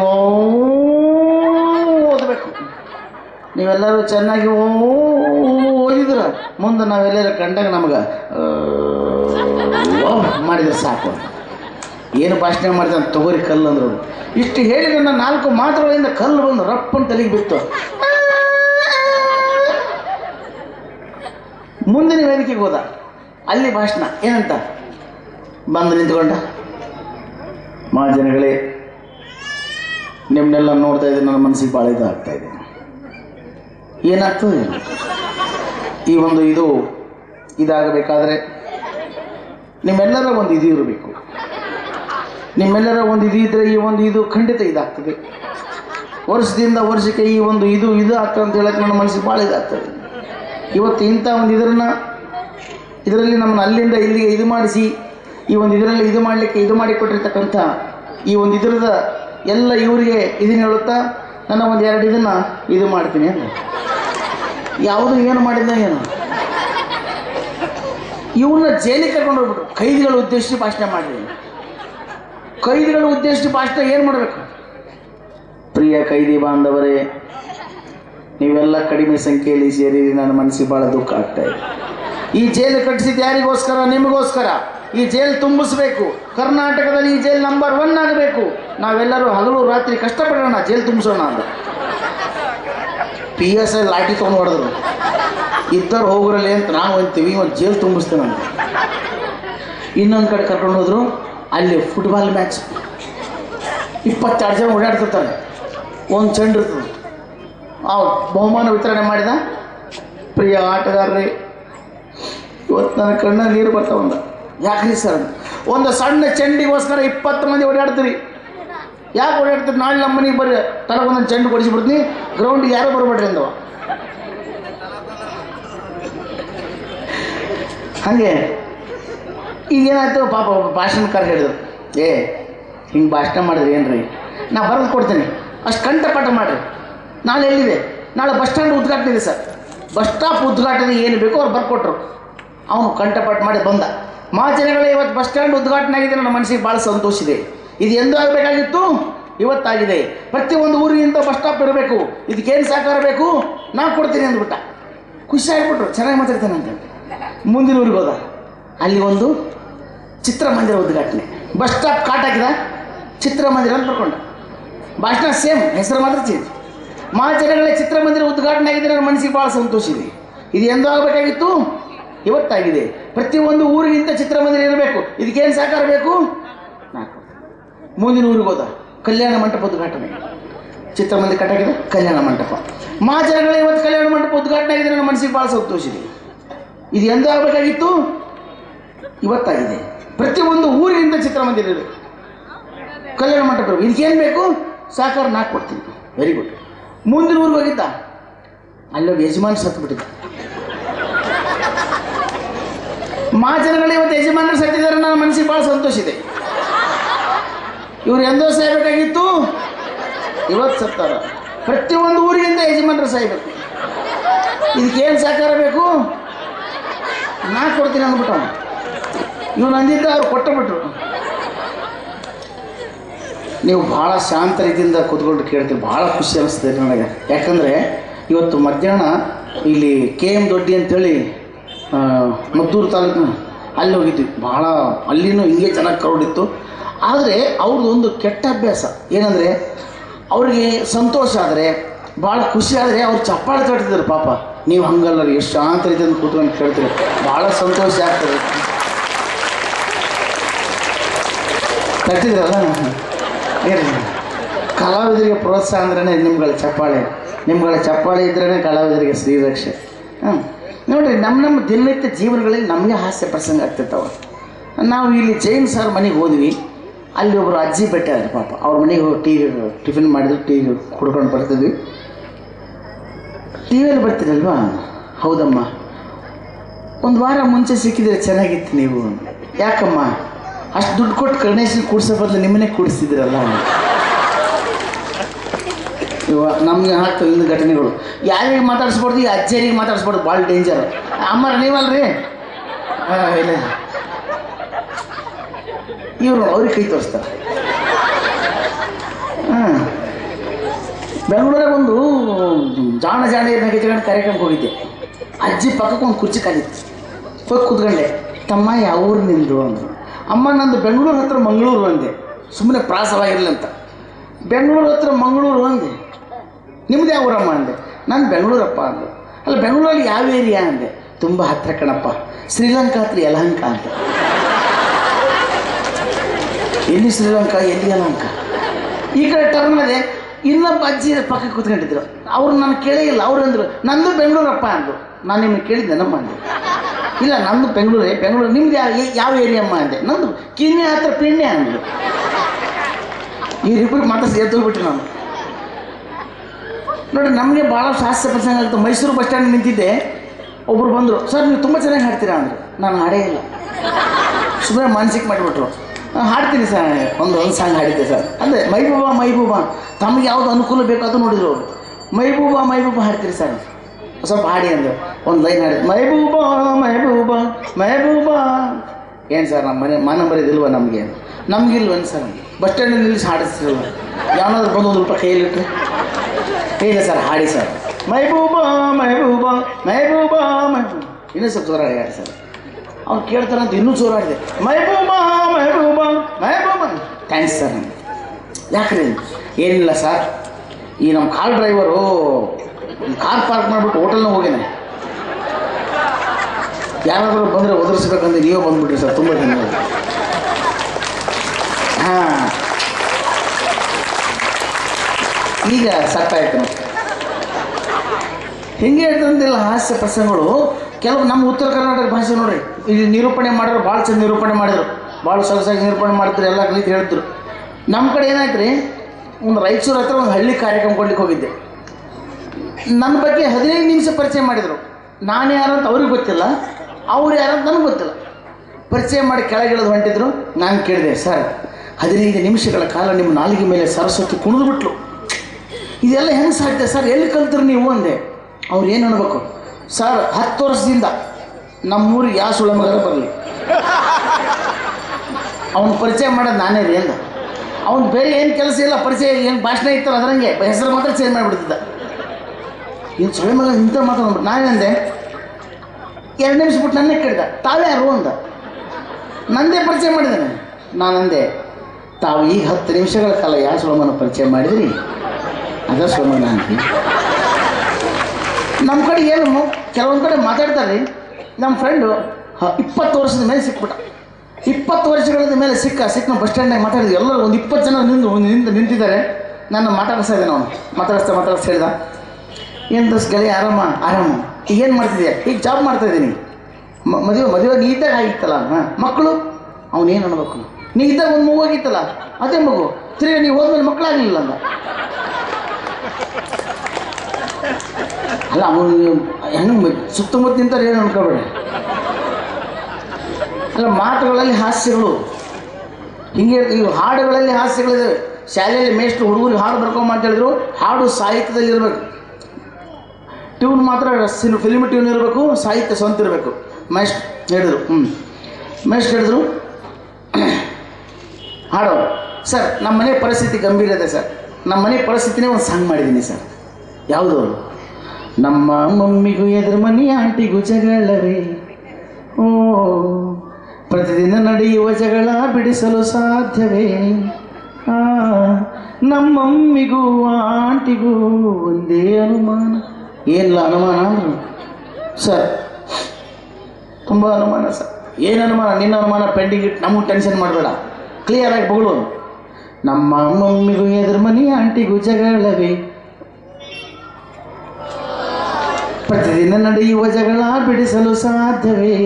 ಓದಬೇಕು ನೀವೆಲ್ಲರೂ ಚೆನ್ನಾಗಿ ಓದಿದ್ರ ಮುಂದೆ ನಾವೆಲ್ಲರ ಕಂಡಾಗ ನಮಗೆ ಮಾಡಿದ್ರೆ ಸಾಕು ಅಂತ ಏನು ಭಾಷಣ ಮಾಡ್ತಾನೆ ತಗೋರಿ ಕಲ್ಲು ಅಂದ್ರು ಅವ್ರು. ಇಷ್ಟು ಹೇಳಿ ನನ್ನ ನಾಲ್ಕು ಮಾತುಗಳಿಂದ ಕಲ್ಲು ಬಂದು ರಪ್ಪನ್ ತಲೆಗೆ ಬಿತ್ತು ಮುಂದಿನ ವೇದಿಕೆಗೆ ಹೋದ ಅಲ್ಲಿ ಭಾಷಣ ಏನಂತ ಬಂದು ನಿಂತ್ಕೊಂಡ ಮಹಾಜನಗಳೇ ನಿಮ್ಮನ್ನೆಲ್ಲ ನೋಡ್ತಾ ಇದ್ರೆ ನನ್ನ ಮನಸ್ಸಿಗೆ ಭಾಳ ಇದಾಗ್ತಾ ಇದೆ ಏನಾಗ್ತದೆ ಏನು? ಈ ಒಂದು ಇದು ಇದಾಗಬೇಕಾದ್ರೆ ನಿಮ್ಮೆಲ್ಲರ ಒಂದು ಇದು ಇರಬೇಕು ನಿಮ್ಮೆಲ್ಲರ ಒಂದು ಇದು ಇದ್ದರೆ ಈ ಒಂದು ಇದು ಖಂಡಿತ ಇದಾಗ್ತದೆ ವರ್ಷದಿಂದ ವರ್ಷಕ್ಕೆ ಈ ಒಂದು ಇದು ಇದು ಆಗ್ತದೆ ಅಂತ ಹೇಳಕ್ಕೆ ನನ್ನ ಮನಸ್ಸಿಗೆ ಭಾಳ ಇದಾಗ್ತದೆ ಇವತ್ತು ಇಂಥ ಒಂದು ಇದರನ್ನ ಇದರಲ್ಲಿ ನಮ್ಮನ್ನು ಅಲ್ಲಿಂದ ಇಲ್ಲಿಗೆ ಇದು ಮಾಡಿಸಿ ಈ ಒಂದು ಇದರಲ್ಲಿ ಇದು ಮಾಡಲಿಕ್ಕೆ ಇದು ಮಾಡಿಕೊಟ್ಟಿರ್ತಕ್ಕಂಥ ಈ ಒಂದು ಇದರದ ಎಲ್ಲ ಇವರಿಗೆ ಇದನ್ನ ಹೇಳುತ್ತಾ ನನ್ನ ಒಂದು ಎರಡು ಇದನ್ನ ಇದು ಮಾಡ್ತೀನಿ ಅಂತ ಯಾವುದು ಏನು ಮಾಡಿದ ಏನು ಇವನ್ನ ಜೈಲಿಗೆ ಕರ್ಕೊಂಡು ಹೋಗ್ಬಿಟ್ರು ಕೈದಿಗಳ ಉದ್ದೇಶಿಸಿ ಭಾಷಣ ಮಾಡಿರಿ ಕೈದಿಗಳ ಉದ್ದೇಶಿಸಿ ಭಾಷಣ ಏನು ಮಾಡಬೇಕು ಪ್ರಿಯ ಕೈದಿ ಬಾಂಧವರೇ ನೀವೆಲ್ಲ ಕಡಿಮೆ ಸಂಖ್ಯೆಯಲ್ಲಿ ಸೇರಿರಿ ನನ್ನ ಮನಸ್ಸಿಗೆ ಭಾಳ ದುಃಖ ಆಗ್ತಾ ಇದೆ ಈ ಜೈಲು ಕಟ್ಟಿಸಿದ್ದು ಯಾರಿಗೋಸ್ಕರ ನಿಮಗೋಸ್ಕರ ಈ ಜೈಲು ತುಂಬಿಸ್ಬೇಕು ಕರ್ನಾಟಕದಲ್ಲಿ ಈ ಜೈಲು ನಂಬರ್ ಒನ್ ಆಗಬೇಕು ನಾವೆಲ್ಲರೂ ಹಗಲು ರಾತ್ರಿ ಕಷ್ಟಪಡೋಣ ಜೈಲು ತುಂಬಿಸೋಣ ಅಂತ ಪಿ ಎಸ್ ಐ ಲಾಠಿ ತೊಗೊಂಡು ಹೊಡೆದ್ರು ಇದ್ದವ್ರು ಹೋಗ್ರಲ್ಲಿ ಅಂತ ನಾವು ಅಂತೀವಿ ಒಂದು ಜೈಲು ತುಂಬಿಸ್ತೇನೆ ಅಂತ ಇನ್ನೊಂದು ಕಡೆ ಕರ್ಕೊಂಡು ಹೋದ್ರು ಅಲ್ಲಿ ಫುಟ್ಬಾಲ್ ಮ್ಯಾಚ್ ಇಪ್ಪತ್ತೆರಡು ಜನ ಓಡಾಡ್ತಿರ್ತಾರೆ ಒಂದು ಚೆಂಡು ಇರ್ತದೆ ಆ ಬಹುಮಾನ ವಿತರಣೆ ಮಾಡಿದ ಪ್ರಿಯ ಆಟಗಾರರೇ ಇವತ್ತು ನನ್ನ ಕಣ್ಣಲ್ಲಿ ನೀರು ಬರ್ತಾವಂದ ಯಾಕ್ರಿ ಸರ್ ಅಂತ ಒಂದು ಸಣ್ಣ ಚೆಂಡಿಗೋಸ್ಕರ ಇಪ್ಪತ್ತು ಮಂದಿ ಓಡಾಡ್ತೀರಿ ಯಾಕೆ ಓಡಾಡ್ತೀರಿ ನಾಳೆ ನಮ್ಮ ಮನೆಗೆ ಬರ್ರಿ ತನಗೊಂದೊಂದು ಚೆಂಡು ಕೊಡಿಸ್ಬಿಡ್ತೀನಿ ಗ್ರೌಂಡಿಗೆ ಯಾರು ಬರಬೇಡ್ರಿ ಅಂದವ ಹಾಗೆ ಈಗೇನಾಯ್ತು ಪಾಪ ಒಬ್ಬ ಭಾಷಣಕಾರ ಹೇಳಿದ್ರು ಏ ಹಿಂಗೆ ಭಾಷಣ ಮಾಡಿದ್ರಿ ಏನ್ರಿ ನಾ ಬರೆದು ಕೊಡ್ತೀನಿ ಅಷ್ಟು ಕಂಠಪಾಠ ಮಾಡಿರಿ ನಾಳೆ ಎಲ್ಲಿದೆ ನಾಳೆ ಬಸ್ ಸ್ಟ್ಯಾಂಡ್ ಉದ್ಘಾಟನೆ ಇದೆ ಸರ್ ಬಸ್ ಸ್ಟಾಪ್ ಉದ್ಘಾಟನೆ ಏನು ಬೇಕೋ ಅವ್ರು ಬರ್ಕೊಟ್ರು ಅವನು ಕಂಠಪಾಠ ಮಾಡಿ ಬಂದ ಮಹಾಜನಗಳೇ ಇವತ್ತು ಬಸ್ ಸ್ಟ್ಯಾಂಡ್ ಉದ್ಘಾಟನೆ ಆಗಿದೆ ನನ್ನ ಮನಸ್ಸಿಗೆ ಭಾಳ ಸಂತೋಷ ಇದೆ ಇದು ಎಂದೂ ಆಗಬೇಕಾಗಿತ್ತು ಇವತ್ತಾಗಿದೆ ಪ್ರತಿಯೊಂದು ಊರಿನಿಂದ ಬಸ್ ಸ್ಟಾಪ್ ಇರಬೇಕು ಇದಕ್ಕೇನು ಸಹಕಾರ ಬೇಕು ನಾ ಕೊಡ್ತೀನಿ ಅಂದ್ಬಿಟ್ಟ ಖುಷಿ ಆಗ್ಬಿಟ್ರು ಚೆನ್ನಾಗಿ ಮಾತಾಡ್ತಾನೆ ಅಂತ ಮುಂದಿನ ಊರಿಗೆ ಹೋದ ಅಲ್ಲಿ ಒಂದು ಚಿತ್ರಮಂದಿರ ಉದ್ಘಾಟನೆ ಬಸ್ ಸ್ಟಾಪ್ ಕಾಟ್ ಹಾಕಿದ ಚಿತ್ರಮಂದಿರ ಅಂತ ಬರ್ಕೊಂಡ ಭಾಷಣ ಸೇಮ್ ಹೆಸರು ಮಾತ್ರ ಚೇಂಜ್ ಮಹಾಜನಗಳೇ ಚಿತ್ರಮಂದಿರ ಉದ್ಘಾಟನೆ ಆಗಿದೆ ನನ್ನ ಮನಸ್ಸಿಗೆ ಭಾಳ ಸಂತೋಷ ಇದೆ ಇದು ಎಂದೂ ಆಗಬೇಕಾಗಿತ್ತು ಇವತ್ತಾಗಿದೆ ಪ್ರತಿಯೊಂದು ಊರಿಗಿಂತ ಚಿತ್ರಮಂದಿರ ಇರಬೇಕು ಇದಕ್ಕೇನು ಸಹಕಾರ ಬೇಕು ನಾಲ್ಕು ಮುಂದಿನ ಊರಿಗೆ ಹೋದ ಕಲ್ಯಾಣ ಮಂಟಪ ಉದ್ಘಾಟನೆ ಚಿತ್ರಮಂದಿರ ಕಟ್ಟಾಗಿದೆ ಕಲ್ಯಾಣ ಮಂಟಪ ಮಹಾಜನಗಳೇ ಇವತ್ತು ಕಲ್ಯಾಣ ಮಂಟಪ ಉದ್ಘಾಟನೆ ಆಗಿದೆ ನನ್ನ ಮನಸ್ಸಿಗೆ ಭಾಳ ಸಂತೋಷ ಇದೆ ಇದು ಎಂದೂ ಆಗಬೇಕಾಗಿತ್ತು ಇವತ್ತಾಗಿದೆ ಪ್ರತಿಯೊಂದು ಊರಿನಿಂದ ಚಿತ್ರಮಂದಿರ ಇರಬೇಕು ಕಲ್ಯಾಣ ಮಂಟಪ ಇರಬೇಕು ಇದಕ್ಕೇನು ಬೇಕು ಸಹಕಾರ ನಾಲ್ಕು ಕೊಡ್ತೀನಿ ವೆರಿ ಗುಡ್ ಮುಂದಿನ ಊರಿಗೆ ಹೋಗಿದ್ದ ಅಲ್ಲೊಬ್ಬ ಯಜಮಾನ್ ಸತ್ತು ಬಿಟ್ಟಿದ್ದ ಮಹಾಜನಗಳು ಇವತ್ತು ಯಜಮಾನರು ಸತ್ತಿದ್ದಾರೆ ನನ್ನ ಮನಸ್ಸಿಗೆ ಭಾಳ ಸಂತೋಷ ಇದೆ ಇವ್ರು ಎಂದೋ ಸಾಯ್ಬೇಕಾಗಿತ್ತು ಇವತ್ತು ಸತ್ತಾರ ಪ್ರತಿಯೊಂದು ಊರಿಗಿಂತ ಯಜಮಾನರು ಸಾಯ್ಬೇಕು ಇದಕ್ಕೇನು ಸಹಕಾರ ಬೇಕು ನಾ ಕೊಡ್ತೀನಿ ಅಂದ್ಬಿಟ್ಟು ಇವ್ನು ಅಂದಿದ್ದ ಅವ್ರು ಕೊಟ್ಟು ಬಿಟ್ರು ನೀವು ಭಾಳ ಶಾಂತ ರೀತಿಯಿಂದ ಕೂತ್ಕೊಂಡು ಕೇಳ್ತೀರಿ ಭಾಳ ಖುಷಿ ಅನಿಸ್ತದೆ ನನಗೆ ಯಾಕಂದರೆ ಇವತ್ತು ಮಧ್ಯಾಹ್ನ ಇಲ್ಲಿ ಕೆ ಎಮ್ ದೊಡ್ಡಿ ಅಂತೇಳಿ ಆ, ಮದ್ದೂರು ತಾಲೂಕಿನ ಅಲ್ಲಿ ಹೋಗಿದ್ವಿ ಭಾಳ ಅಲ್ಲಿನೂ ಹಿಂಗೆ ಚೆನ್ನಾಗಿ crowd ಇತ್ತು ಆದರೆ ಅವ್ರದ್ದು ಒಂದು ಕೆಟ್ಟ ಅಭ್ಯಾಸ ಏನಂದರೆ ಅವ್ರಿಗೆ ಸಂತೋಷ ಆದರೆ ಭಾಳ ಖುಷಿ ಆದರೆ ಅವ್ರು ಚಪ್ಪಾಳೆ ತಟ್ಟಿದ್ದಾರೆ ಪಾಪ ನೀವು ಹಂಗಲ್ಲ ರೀ ಎಷ್ಟು ಶಾಂತ ರೀತಿಯಿಂದ ಕೂತ್ಕೊಂಡು ಕೇಳ್ತೀರಿ ಭಾಳ ಸಂತೋಷ ಆಗ್ತದೆ ತಟ್ಟಿದ್ರಲ್ಲ ಇರಲಿ ಕಲಾವಿದರಿಗೆ ಪ್ರೋತ್ಸಾಹ ಅಂದ್ರೇ ನಿಮ್ಗಳ ಚಪ್ಪಾಳೆ ನಿಮ್ಗಳ ಚಪ್ಪಾಳೆ ಇದ್ರೇ ಕಲಾವಿದರಿಗೆ ಶ್ರೀರಕ್ಷೆ ಹಾಂ ನೋಡಿರಿ ನಮ್ಮ ನಮ್ಮ ದಿನನಿತ್ಯ ಜೀವನಗಳಲ್ಲಿ ನಮಗೆ ಹಾಸ್ಯ ಪ್ರಸಂಗ ಆಗ್ತಿರ್ತಾವೆ ನಾವು ಇಲ್ಲಿ ಜೈನ್ ಸರ್ ಮನೆಗೆ ಹೋದ್ವಿ ಅಲ್ಲಿ ಒಬ್ಬರು ಅಜ್ಜಿ ಭೇಟಿ ಆದ್ರು ಪಾಪ ಅವ್ರ ಮನೆಗೆ ಹೋಗಿ ಟೀ ಟಿಫಿನ್ ಮಾಡಿದ್ರು ಟೀ ಕುಡ್ಕೊಂಡು ಬರ್ತಿದ್ವಿ ಟಿ ವಿಯಲ್ಲಿ ಬರ್ತೀರಲ್ವಾ ಹೌದಮ್ಮ ಒಂದು ವಾರ ಮುಂಚೆ ಸಿಕ್ಕಿದ್ರೆ ಚೆನ್ನಾಗಿತ್ತು ನೀವು ಯಾಕಮ್ಮ ಅಷ್ಟು ದುಡ್ಡು ಕೊಟ್ಟು ಗಣೇಶನ ಕೂಡ್ಸೋ ಬದಲು ನಿಮ್ಮನ್ನೇ ಕೂಡಿಸ್ತಿದ್ದೀರಲ್ಲ ಇವ ನಮ್ಗೆ ಹಾಕ್ತವೆ ಇನ್ನು ಘಟನೆಗಳು ಯಾರಿಗೆ ಮಾತಾಡಿಸ್ಬಾರ್ದು ಈ ಅಜ್ಜರಿಗೆ ಮಾತಾಡಿಸ್ಬಾರ್ದು ಭಾಳ ಡೇಂಜರ್ ಅಮ್ಮರ ನೀವಲ್ರಿ ಆ, ಇಲ್ಲ ಇವರು ಅವ್ರಿಗೆ ಕೈ ತೋರಿಸ್ತಾರೆ ಹಾಂ ಬೆಂಗಳೂರಾಗ ಒಂದು ಜಾಣ ಜಾಣ ನಗೆಚ್ಕೊಂಡು ಕಾರ್ಯಕ್ರಮಕ್ಕೆ ಹೋಗಿದ್ದೆ ಅಜ್ಜಿ ಪಕ್ಕಕ್ಕೆ ಒಂದು ಕುರ್ಚಿ ಕಾಲಿತ್ತು ಹೋಗಿ ಕೂತ್ಕೊಂಡೆ ತಮ್ಮ ಯಾವ ಊರು ನಿಂದು ಅಂದರು ಅಮ್ಮ ನಂದು ಬೆಂಗಳೂರು ಹತ್ರ ಮಂಗಳೂರು ಅಂದೆ ಸುಮ್ಮನೆ ಪ್ರಾಸವಾಗಿರಲಿ ಅಂತ ಬೆಂಗಳೂರು ಹತ್ರ ಮಂಗಳೂರು ಅಂದೆ ನಿಮ್ದು ಯಾವ ಊರಮ್ಮ ಅಂದೆ ನಾನು ಬೆಂಗಳೂರಪ್ಪ ಅಂದೆ ಅಲ್ಲ ಬೆಂಗಳೂರಲ್ಲಿ ಯಾವ ಏರಿಯಾ ಅಂದೆ ತುಂಬ ಹತ್ರ ಕಣಪ್ಪ ಶ್ರೀಲಂಕಾ ಹತ್ರ ಯಲಹಂಕ ಅಂತ ಎಲ್ಲಿ ಶ್ರೀಲಂಕಾ ಎಲ್ಲಿ ಯಲಹಂಕ ಈ ಕಡೆ ಟರ್ನ್ ಅದೇ ಇನ್ನೊಬ್ಬ ಅಜ್ಜಿ ಪಕ್ಕಕ್ಕೆ ಕೂತ್ಕೊಂಡಿದ್ರು ಅವ್ರು ನಾನು ಕೇಳೇ ಇಲ್ಲ ಅವ್ರು ಅಂದರು ನಂದು ಬೆಂಗಳೂರಪ್ಪ ಅಂದರು ನಾನು ನಿಮಗೆ ಕೇಳಿದ್ದೆ ನಮ್ಮ ಅಂದೆ ಇಲ್ಲ ನಂದು ಬೆಂಗಳೂರೇ ಬೆಂಗಳೂರು ನಿಮ್ದು ಯಾವ ಯಾವ ಏರಿಯಮ್ಮ ಅಂದೆ ನಂದು ಕಿನ್ನೆ ಹತ್ರ ಪಿಣ್ಣೆ ಅಂದರು ಈ ರಿಪೀಟ್ ಮಾತಾಡ್ಸಿ ಎದ್ದೋಗ್ಬಿಟ್ರಿ ನಾನು ನೋಡಿ ನಮಗೆ ಭಾಳ ಹಾಸ್ಯ ಪ್ರಸಂಗ ಆಗ್ತದೆ ಮೈಸೂರು ಬಸ್ ಸ್ಟ್ಯಾಂಡ್ ನಿಂತಿದ್ದೆ ಒಬ್ಬರು ಬಂದರು ಸರ್ ನೀವು ತುಂಬ ಚೆನ್ನಾಗಿ ಹಾಡ್ತೀರಾ ಅಂದರು ನಾನು ಹಾಡೇ ಇಲ್ಲ ಸುಮ್ಮನೆ ಮಾನಸಿಕ ಮಾಡಿಬಿಟ್ರು "ಆ, ಹಾಡ್ತೀನಿ ಸರ್ ಒಂದು ಒಂದು ಸಾಂಗ್ ಹಾಡಿದ್ದೆ ಸರ್ ಅಂದರೆ ಮೈಬೂಬಾ ಮೈಬೂಬಾ ತಮಗೆ ಯಾವುದು ಅನುಕೂಲ ಬೇಕೋ ಅದು ನೋಡಿದ್ರು ಅವರು ಮೈಬೂಬಾ ಮೈಬೂಬಾ ಹಾಡ್ತೀರಿ ಸರ್ ಸ್ವಲ್ಪ ಹಾಡಿ ಅಂದರು ಒಂದು ಲೈನ್ ಹಾಡಿದ್ರು ಮೈಬೂಬಾ ಮೈಬೂಬಾ ಮೈಬೂಬಾ ಏನು ಸರ್ ನಮ್ಮ ಮನೆ ಮಾ ನಂಬರ್ ಇದಿಲ್ವ ನಮಗೆ ನಮಗಿಲ್ವೇನು ಸರ್ ಬಸ್ ಸ್ಟ್ಯಾಂಡಲ್ಲಿ ನಿಲ್ಲಿಸಿ ಹಾಡಿಸ್ತಿರಲ್ಲ ಯಾವನಾದ್ರು ಬಂದು ಒಂದು ರೂಪಾಯಿ ಕೈಯಲ್ಲಿಟ್ರೆ ಇಲ್ಲ ಸರ್ ಹಾಡಿ ಸರ್ ಮೈಬೂಬಾ ಮೈಬೂಬಾ ಮೈಬೂಬಾ ಮೈಬೂಬಾ ಇನ್ನೂ ಸ್ವಲ್ಪ ಜೋರಾಗಿ ಹಾಡಿ ಸರ್ ಅವ್ನು ಕೇಳ್ತಾರಂತ ಇನ್ನೂ ಜೋರಾಡಿದೆ ಮೈಬೂಬಾ ಮೈಬೂಬಾ ಮೈಬೂಬಾ ಥ್ಯಾಂಕ್ಸ್ ಸರ್ ಯಾಕ್ರಿ ಏನಿಲ್ಲ ಸರ್ ಈ ನಮ್ಮ ಕಾರ್ ಡ್ರೈವರು ಕಾರ್ ಪಾರ್ಕ್ ಮಾಡಿಬಿಟ್ಟು ಹೋಟೆಲ್ನ ಹೋಗಿನ ಯಾರಾದರೂ ಬಂದರೆ ಒದರಿಸ್ಬೇಕಂದ್ರೆ ನೀವೇ ಬಂದ್ಬಿಟ್ರಿ ಸರ್ ತುಂಬ ಧನ್ಯವಾದ ಹಾಂ ಈಗ ಸಟ್ಟಾಯ್ತು ನಾವು ಹಿಂಗೆ ಇರ್ತಂತಿಲ್ಲ ಹಾಸ್ಯ ಪ್ರಸಂಗಗಳು ಕೆಲವು ನಮ್ಮ ಉತ್ತರ ಕರ್ನಾಟಕ ಭಾಷೆ ನೋಡ್ರಿ ಇಲ್ಲಿ ನಿರೂಪಣೆ ಮಾಡೋರು ಭಾಳ ಚಂದ ನಿರೂಪಣೆ ಮಾಡಿದ್ರು ಭಾಳ ಸೊಗಸಾಗಿ ನಿರೂಪಣೆ ಮಾಡ್ತಾರೆ ಎಲ್ಲ ಕಲಿತು ಹೇಳ್ತಿರು ನಮ್ಮ ಕಡೆ ಏನಾಯ್ತು ರೀ ಒಂದು ರಾಯಚೂರು ಹತ್ರ ಒಂದು ಹಳ್ಳಿ ಕಾರ್ಯಕ್ರಮ ಕೊಡ್ಲಿಕ್ಕೆ ಹೋಗಿದ್ದೆ ನನ್ನ ಬಗ್ಗೆ ಹದಿನೈದು ನಿಮಿಷ ಪರಿಚಯ ಮಾಡಿದರು ನಾನು ಯಾರು ಅಂತ ಅವ್ರಿಗೆ ಗೊತ್ತಿಲ್ಲ ಅವ್ರು ಯಾರು ಅಂತ ನನಗೆ ಗೊತ್ತಿಲ್ಲ ಪರಿಚಯ ಮಾಡಿ ಕೆಳಗಿಳಿದು ಹೊಂಟಿದ್ರು ನಾನು ಕೇಳಿದೆ ಸರ್ ಹದಿನೈದು ನಿಮಿಷಗಳ ಕಾಲ ನಿಮ್ಮ ನಾಲಿಗೆ ಮೇಲೆ ಸರಸ್ವತಿ ಕುಣಿದು ಬಿಟ್ಲು ಇದೆಲ್ಲ ಹೆಂಗೆ ಸಾಧ್ಯ ಸರ್ ಎಲ್ಲಿ ಕಲ್ತ್ರಿ ನೀವು ಅಂದೆ ಅವ್ರು ಏನು ಅನ್ಬೇಕು ಸರ್ ಹತ್ತು ವರ್ಷದಿಂದ ನಮ್ಮೂರಿಗೆ ಯಾವ ಸುಳ್ಳ ಮಗನ ಬರಲಿ ಅವ್ನ ಪರಿಚಯ ಮಾಡೋದು ನಾನೇ ರೀ ಅಂದ ಅವ್ನು ಬೇರೆ ಏನು ಕೆಲಸ ಇಲ್ಲ ಪರಿಚಯ ಏನು ಭಾಷಣ ಇತ್ತಲ್ಲ ಅದರಂಗೆ ಹೆಸರು ಮಾತ್ರ ಚೇಂಜ್ ಮಾಡಿಬಿಡ್ತಿದ್ದ ಇನ್ನು ಸುಳ್ಳ ಮಗ ಇಂಥ ಮಾತಾಡ್ಬಿಟ್ಟು ನಾನೇನಂದೆ ಎರಡು ನಿಮಿಷ ಬಿಟ್ಟು ನನ್ನೇ ಕೇಳಿದ ತಾವೇ ಯಾರು ಅಂದ ನಂದೇ ಪರಿಚಯ ಮಾಡಿದ್ದೇನೆ ನಾನಂದೆ ತಾವು ಈಗ ಹತ್ತು ನಿಮಿಷಗಳ ಕಾಲ ಯಾವ ಸುಳಮನ ಪರಿಚಯ ಮಾಡಿದ್ರಿ ಅದ ಸುಳಮನ ಅಂತೀವಿ ನಮ್ಮ ಕಡೆ ಏನು ಮು- ಕೆಲವೊಂದು ಕಡೆ ಮಾತಾಡ್ತಾರೆ ನಮ್ಮ ಫ್ರೆಂಡು ಇಪ್ಪತ್ತು ವರ್ಷದ ಮೇಲೆ ಸಿಕ್ಬಿಟ್ಟ ಇಪ್ಪತ್ತು ವರ್ಷಗಳ ಮೇಲೆ ಸಿಕ್ಕ ಸಿಕ್ಕ ನಾವು ಬಸ್ ಸ್ಟ್ಯಾಂಡ್ನಾಗ ಮಾತಾಡಿದ್ವಿ ಎಲ್ಲರೂ ಒಂದು ಇಪ್ಪತ್ತು ಜನ ನಿಂದು ನಿಂತು ನಿಂತಿದ್ದಾರೆ ನಾನು ಮಾತಾಡಿಸ್ತಾ ಇದ್ದಾನೆ ಅವನು ಮಾತಾಡಿಸ್ತಾ ಮಾತಾಡಿಸ್ತಾ ಹೇಳ್ದ ಏನು ದೋಸ್ ಗೆಳೆಯ ಆರಾಮ ಆರಾಮ ಈಗ ಏನು ಮಾಡ್ತಿದ್ಯಾ ಈಗ ಜಾಬ್ ಮಾಡ್ತಾ ಇದ್ದೀನಿ ಮ- ಮದುವೆ ಮದುವೆ ನೀ ಇದ್ದಾಗ ಆಗಿತ್ತಲ್ಲ ಹಾಂ ಮಕ್ಕಳು ಅವನೇನು ಅನ್ಬೇಕು ನೀ ಇದ್ದಾಗ ಒಂದು ಮಗು ಆಗಿತ್ತಲ್ಲ ಅದೇ ಮಗು ತಿರ್ಗಿ ನೀವು ಹೋದ್ಮೇಲೆ ಮಕ್ಕಳಾಗಲಿಲ್ಲ ಅಂದ ಅಲ್ಲ ಅವನು ಹೆಣ್ಣು ಸುತ್ತಮುತ್ತ ನಿಂತಾರೆ ಏನು ಅನ್ಕೋಬೇಡ ಅಲ್ಲ ಮಾತುಗಳಲ್ಲಿ ಹಾಸ್ಯಗಳು ಹಿಂಗೆ ಇವು ಹಾಡುಗಳಲ್ಲಿ ಹಾಸ್ಯಗಳಿದೆ ಶಾಲೆಯಲ್ಲಿ ಮೇಷ್ಟ್ರು ಹುಡುಗರಿಗೆ ಹಾಡು ಬರ್ಕೊಂಬ ಅಂತ ಹೇಳಿದ್ರು ಹಾಡು ಸಾಹಿತ್ಯದಲ್ಲಿ ಇರಬೇಕು ಟ್ಯೂನ್ ಮಾತ್ರ ಸಿನ್ ಫಿಲ್ಮ್ ಟ್ಯೂನ್ ಇರಬೇಕು ಸಾಹಿತ್ಯ ಸ್ವಂತ ಇರಬೇಕು ಮೇಷ್ಟ್ ಹೇಳಿದ್ರು ಹ್ಞೂ ಮೇಷ್ಟ್ ಹೇಳಿದ್ರು ಹಾಡು ಸರ್ ನಮ್ಮ ಮನೆ ಪರಿಸ್ಥಿತಿ ಗಂಭೀರ ಇದೆ ಸರ್ ನಮ್ಮ ಮನೆ ಪರಿಸ್ಥಿತಿನೇ ಒಂದು ಸಾಂಗ್ ಮಾಡಿದ್ದೀನಿ ಸರ್ ಯಾವುದು ನಮ್ಮ ಮಮ್ಮಿಗೂ ಎದುರು ಮನೆ ಆಂಟಿಗೂ ಜಗಳವೇ ಓ ಪ್ರತಿದಿನ ನಡೆಯುವ ಜಗಳ ಬಿಡಿಸಲು ಸಾಧ್ಯವೇ ಆ ನಮ್ಮಮ್ಮಿಗೂ ಆಂಟಿಗೂ ಒಂದೇ ಅನುಮಾನ ಏನಿಲ್ಲ ಅನುಮಾನ ಅಂದ್ರು ಸರ್ ತುಂಬ ಅನುಮಾನ ಸರ್ ಏನು ಅನುಮಾನ ನಿನ್ನ ಅನುಮಾನ ಪೆಂಡಿಂಗ್ ಇಟ್ಟು ನಮಗೆ ಟೆನ್ಷನ್ ಮಾಡಬೇಡ ಕ್ಲಿಯರಾಗಿ ಬಗಳು ನಮ್ಮ ಮಮ್ಮಿಗೂ ಎದುರು ಮನೆ ಆಂಟಿಗೂ ಜಗಳವೇ ಪ್ರತಿದಿನ ನಡೆಯುವ ಜಗಳ ಬಿಡಿಸಲು ಸಾಧ್ಯವೇ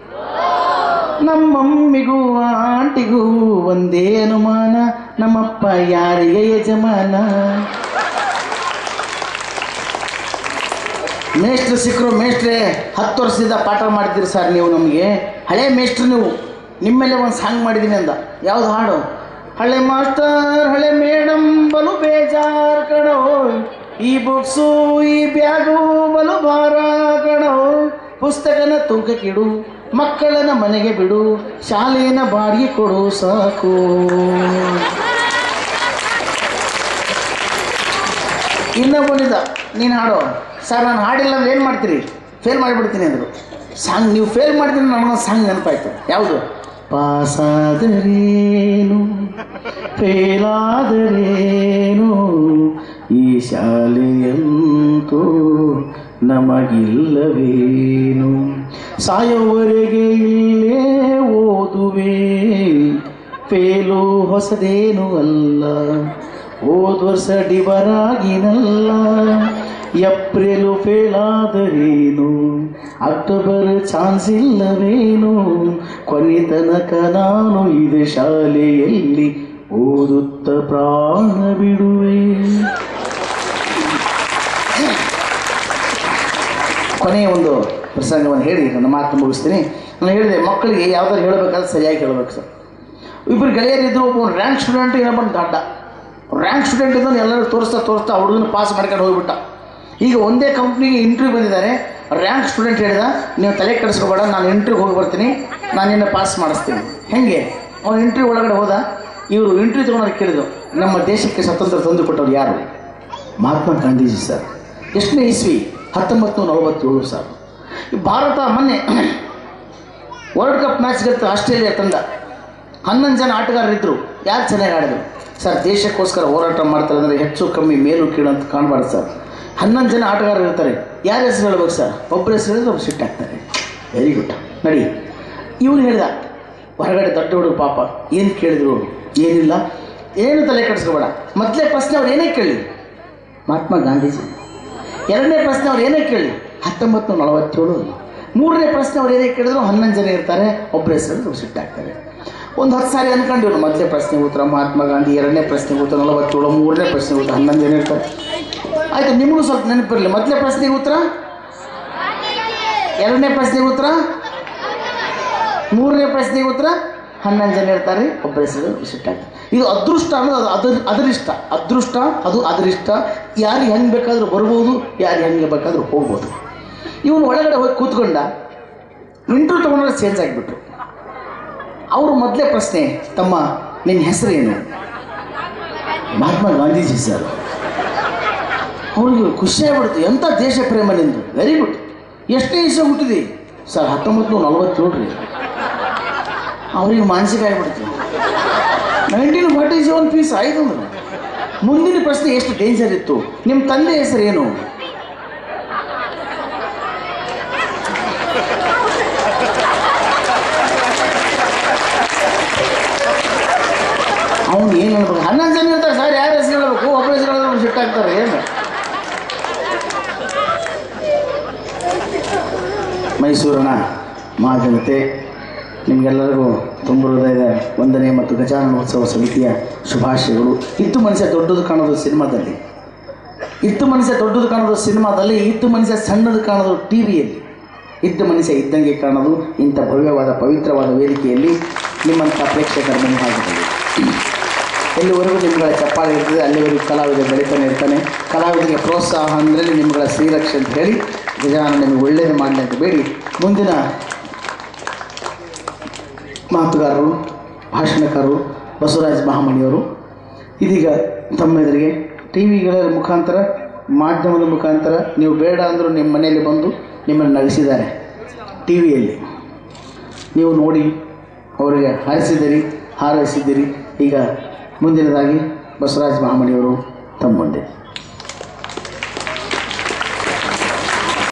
ನಮ್ಮಮ್ಮಿಗೂ ಆಂಟಿಗೂ ಒಂದೇ ಅನುಮಾನ ನಮ್ಮಪ್ಪ ಯಾರಿಗೆ ಯಜಮಾನ ಮೇಷ್ಟ್ರು ಸಿಕ್ಕರು ಮೇಷ್ಟ್ರೇ ಹತ್ತು ವರ್ಷದಿಂದ ಪಾಠ ಮಾಡ್ತೀರಿ ಸರ್ ನೀವು ನಮಗೆ ಹಳೆ ಮೇಷ್ಟ್ರು ನೀವು ನಿಮ್ಮೆಲ್ಲೇ ಒಂದು ಸಾಂಗ್ ಮಾಡಿದ್ದೀನಿ ಅಂದ ಯಾವ್ದು ಹಾಡು ಹಳೆ ಮಾಸ್ಟರ್ ಹಳೆ ಮೇಡಮ್ ಬಲು ಬೇಜಾರ್ ಕಣೋ ಈ ಬುಕ್ಸು ಈ ಬ್ಯಾಗು ಬಲು ಭಾರ ಕಣೋ ಪುಸ್ತಕನ ತೂಕಕ್ಕಿಡು ಮಕ್ಕಳನ್ನ ಮನೆಗೆ ಬಿಡು ಶಾಲೆನ ಬಾಡಿಗೆ ಕೊಡು ಸಾಕು ಇನ್ನೊಬ್ಬನಿದ್ದ ನೀನು ಹಾಡು ಸರ್ ನಾನು ಹಾಡಿಲ್ಲ ಅಂದ್ರೆ ಏನು ಮಾಡ್ತೀರಿ ಫೇಲ್ ಮಾಡಿಬಿಡ್ತೀನಿ ಅಂದರು ಸಾಂಗ್ ನೀವು ಫೇಲ್ ಮಾಡಿದ್ರೆ ನನಗೊಂದು ಸಾಂಗ್ ನೆನಪಾಯ್ತು ಯಾವುದು ಪಾಸಾದರೇನು ಫೇಲಾದರೇನು ಈ ಶಾಲೆಯಂತೂ ನಮಗಿಲ್ಲವೇನು ಸಾಯೋವರೆಗೆ ಇಲ್ಲೇ ಓದುವೆ ಫೇಲು ಹೊಸದೇನು ಅಲ್ಲ ಹೋದ ವರ್ಷ ಡಿಬರಾಗಿನಲ್ಲ ಏಪ್ರಿಲು ಫೇಲಾದರೇನು ಅಕ್ಟೋಬರ್ ಚಾನ್ಸ್ ಇಲ್ಲವೇನು ಕೊನೆ ತನಕ ನಾನು ಇದು ಶಾಲೆಯಲ್ಲಿ ಓದುತ್ತ ಪ್ರಾಣ ಬಿಡುವೆ ಕೊನೆಯ ಒಂದು ಪ್ರಸಂಗವನ್ನು ಹೇಳಿ ನನ್ನ ಮಾತು ಮುಗಿಸ್ತೀನಿ ನಾನು ಹೇಳಿದೆ ಮಕ್ಕಳಿಗೆ ಯಾವ್ದಾರು ಹೇಳಬೇಕಾದ್ರೆ ಸರಿಯಾಗಿ ಹೇಳಬೇಕು ಸರ್ ಇಬ್ಬರು ಗೆಳೆಯರಿದ್ರು ಒಬ್ಬ ರ್ಯಾಂಕ್ ಸ್ಟೂಡೆಂಟ್ ಇನ್ನೊಬ್ಬನ ದಡ್ಡ ರ್ಯಾಂಕ್ ಸ್ಟೂಡೆಂಟ್ ಇದ್ದವನು ಎಲ್ಲರೂ ತೋರಿಸ್ತಾ ತೋರಿಸ್ತಾ ಹುಡುಗನ ಪಾಸ್ ಮಾಡ್ಕೊಂಡು ಹೋಗ್ಬಿಟ್ಟ ಈಗ ಒಂದೇ ಕಂಪ್ನಿಗೆ ಇಂಟರ್ವ್ಯೂ ಬಂದಿದ್ದಾರೆ ರ್ಯಾಂಕ್ ಸ್ಟೂಡೆಂಟ್ ಹೇಳಿದ ನೀವು ತಲೆ ಕೆಡಿಸ್ಕೋಬೇಡ ನಾನು ಇಂಟರ್ವ್ಯೂ ಹೋಗಿ ಬರ್ತೀನಿ ನಾನು ನಿನ್ನ ಪಾಸ್ ಮಾಡಿಸ್ತೀನಿ ಹೆಂಗೆ ಅವನು ಇಂಟರ್ವ್ಯೂ ಒಳಗಡೆ ಹೋದ ಇವರು ಇಂಟರ್ವ್ಯೂ ತೊಗೊಂಡು ಕೇಳಿದ್ರು ನಮ್ಮ ದೇಶಕ್ಕೆ ಸ್ವತಂತ್ರ ತಂದು ಕೊಟ್ಟವ್ರು ಯಾರು ಮಹಾತ್ಮ ಗಾಂಧೀಜಿ ಸರ್ ಎಷ್ಟನೇ ಇಸ್ವಿ ಹತ್ತೊಂಬತ್ತು ನೂರ ನಲವತ್ತೇಳು ಸರ್ ಈ ಭಾರತ ಮೊನ್ನೆ ವರ್ಲ್ಡ್ ಕಪ್ ಮ್ಯಾಚ್ ಗೆಲ್ತು ಆಸ್ಟ್ರೇಲಿಯಾ ತಂಡ ಹನ್ನೊಂದು ಜನ ಆಟಗಾರರಿದ್ದರು ಯಾರು ಚೆನ್ನಾಗಿ ಆಡಿದ್ರು ಸರ್ ದೇಶಕ್ಕೋಸ್ಕರ ಹೋರಾಟ ಮಾಡ್ತಾರೆ ಅಂದರೆ ಹೆಚ್ಚು ಕಮ್ಮಿ ಮೇಲು ಕೀಳು ಅಂತ ಕಾಣಬಾರ್ದು ಸರ್ ಹನ್ನೊಂದು ಜನ ಆಟಗಾರರು ಇರ್ತಾರೆ ಯಾರ ಹೆಸರು ಹೇಳ್ಬೇಕು ಸರ್ ಒಬ್ಬರ ಹೆಸರು ಹೇಳಿದ್ರೆ ಒಬ್ಬರು ಸಿಟ್ಟಾಗ್ತಾರೆ ವೆರಿ ಗುಡ್ ನಡಿ ಇವನು ಹೇಳ್ದ ಹೊರಗಡೆ ದೊಡ್ಡ ಹುಡುಗ ಪಾಪ ಏನು ಕೇಳಿದ್ರು ಏನಿಲ್ಲ ಏನು ತಲೆ ಕೆಡಿಸ್ಕೋಬೇಡ ಮೊದಲೇ ಪ್ರಶ್ನೆ ಅವ್ರು ಏನೇ ಕೇಳಿ ಮಹಾತ್ಮ ಗಾಂಧೀಜಿ ಎರಡನೇ ಪ್ರಶ್ನೆ ಅವ್ರು ಏನೇ ಕೇಳಿ ಹತ್ತೊಂಬತ್ತು ನೂರ ನಲವತ್ತೇಳು ಮೂರನೇ ಪ್ರಶ್ನೆ ಅವ್ರು ಏನೇ ಕೇಳಿದ್ರು ಹನ್ನೊಂದು ಜನ ಇರ್ತಾರೆ ಒಬ್ಬರ ಹೆಸರು ಸಿಟ್ಟಾಗ್ತಾರೆ ಒಂದು ಹತ್ತು ಸಾರಿ ಅಂದ್ಕೊಂಡಿವ್ರು ಮೊದಲನೇ ಪ್ರಶ್ನೆ ಉತ್ತರ ಮಹಾತ್ಮ ಗಾಂಧಿ ಎರಡನೇ ಪ್ರಶ್ನೆ ಉತ್ತರ ನಲವತ್ತೇಳು ಮೂರನೇ ಪ್ರಶ್ನೆ ಉತ್ತರ ಹನ್ನೊಂದು ಜನ ಇರ್ತಾರೆ ಆಯಿತು ನಿಮಗೂ ಸ್ವಲ್ಪ ನೆನಪಿರಲಿ ಮೊದಲನೇ ಪ್ರಶ್ನೆಗೆ ಉತ್ತರ ಎರಡನೇ ಪ್ರಶ್ನೆಗೆ ಉತ್ತರ ಮೂರನೇ ಪ್ರಶ್ನೆಗೆ ಉತ್ತರ ಹನ್ನೊಂದು ಜನ ಇರ್ತಾರೆ ಒಬ್ಬರ ಹೆಸರು ವಿಸಿಟ್ ಆಗ್ತದೆ ಇದು ಅದೃಷ್ಟ ಅನ್ನೋದು ಅದು ಅದರ ಅದರಿಷ್ಟ ಅದೃಷ್ಟ ಅದು ಅದರಿಷ್ಟ ಯಾರಿಗೆ ಹೆಂಗೆ ಬೇಕಾದರೂ ಬರ್ಬೋದು ಯಾರಿಗೆ ಹೆಂಗೆ ಬೇಕಾದರೂ ಹೋಗ್ಬೋದು ಇವನು ಒಳಗಡೆ ಹೋಗಿ ಕೂತ್ಕೊಂಡ ಇಂಟ್ರೂ ತೊಗೊಂಡ್ರೆ ಚೇಂಜ್ ಆಗಿಬಿಟ್ರು ಅವರು ಮೊದಲೇ ಪ್ರಶ್ನೆ ತಮ್ಮ ನಿನ್ನ ಹೆಸರು ಏನು ಮಹಾತ್ಮ ಗಾಂಧೀಜಿ ಸರ್ ಅವ್ರಿಗೆ ಖುಷಿ ಆಗ್ಬಿಡ್ತು ಎಂಥ ದೇಶ ಪ್ರೇಮ ನಿಂದು ವೆರಿ ಗುಡ್ ಎಷ್ಟನೇ ಇಷ್ಟ ಹುಟ್ಟಿದೆ ಸರ್ ಹತ್ತೊಂಬತ್ತು ನೂರ ನಲವತ್ತೇಳು ರೀ ಅವ್ರಿಗೆ ಮಾನಸಿಕ ಆಗಿಬಿಡ್ತು ನೈನ್ಟೀನ್ ಫಾರ್ಟಿ ಸೆವೆನ್ ಪೀಸ್ ಆಯ್ತು ಅಂದ್ರೆ ಮುಂದಿನ ಪ್ರಶ್ನೆ ಎಷ್ಟು ಡೇಂಜರ್ ಇತ್ತು ನಿಮ್ಮ ತಂದೆ ಹೆಸರು ಏನು ಅವನು ಏನು ಹೇಳ್ಬೇಕು ಹನ್ನೊಂದು ಜನ ಇರ್ತಾರೆ ಸರ್ ಯಾರು ಹೆಸರು ಹೇಳ್ಬೇಕು ಒಬ್ಬರ ಹೆಸರು ಹೇಳಿದ್ರೆ ಸಿಟ್ಟಾಗ್ತಾರೆ ಏನು ಮೈಸೂರಿನ ಮಹಾಜನತೆ ನಿಮಗೆಲ್ಲರಿಗೂ ತುಂಬ ಹೃದಯದ ವಂದನೆ ಮತ್ತು ಗಜಾನನ ಉತ್ಸವ ಸಮಿತಿಯ ಶುಭಾಶಯಗಳು ಇತ್ತು ಮನುಷ್ಯ ದೊಡ್ಡದು ಕಾಣೋದು ಸಿನಿಮಾದಲ್ಲಿ ಇತ್ತು ಮನುಷ್ಯ ದೊಡ್ಡದು ಕಾಣೋದು ಸಿನಿಮಾದಲ್ಲಿ ಇತ್ತು ಮನುಷ್ಯ ಸಣ್ಣದು ಕಾಣೋದು ಟಿ ವಿಯಲ್ಲಿ ಇದ್ದ ಮನುಷ್ಯ ಇದ್ದಂಗೆ ಕಾಣೋದು ಇಂಥ ಭವ್ಯವಾದ ಪವಿತ್ರವಾದ ವೇದಿಕೆಯಲ್ಲಿ ನಿಮ್ಮಂಥ ಪ್ರೇಕ್ಷಕರ ಮನೆ ಹಾಕಿದೆ ಎಲ್ಲಿವರೆಗೂ ನಿಮ್ಗಳ ಚಪ್ಪಾಳೆ ಇರ್ತದೆ ಅಲ್ಲಿವರೆಗೂ ಕಲಾವಿದ ಬೆಳೀತಾನೆ ಇರ್ತಾನೆ ಕಲಾವಿದರಿಗೆ ಪ್ರೋತ್ಸಾಹ ಅಂದರೆ ನಿಮ್ಗಳ ಶ್ರೀರಕ್ಷೆ ಅಂತ ಹೇಳಿ ಗಜಾನನ ನಿಮಗೆ ಒಳ್ಳೆಯದು ಮಾಡಲಿ ಅಂತ ಬೇಡಿ ಮುಂದಿನ ಮಾತುಗಾರರು ಭಾಷಣಕಾರರು ಬಸವರಾಜ ಮಹಾಮಣಿಯವರು ಇದೀಗ ತಮ್ಮ ಎದುರಿಗೆ ಟಿ ವಿಗಳ ಮುಖಾಂತರ ಮಾಧ್ಯಮದ ಮುಖಾಂತರ ನೀವು ಬೇಡ ಅಂದರೂ ನಿಮ್ಮ ಮನೆಯಲ್ಲಿ ಬಂದು ನಿಮ್ಮನ್ನು ನಗಿಸಿದ್ದಾರೆ ಟಿ ವಿಯಲ್ಲಿ ನೀವು ನೋಡಿ ಅವರಿಗೆ ಹಾರಿಸಿದಿರಿ ಹಾರೈಸಿದ್ದೀರಿ ಈಗ ಮುಂದಿನದಾಗಿ ಬಸವರಾಜ ಮಹಾಮಣಿಯವರು ತಮ್ಮ ಮುಂದೆ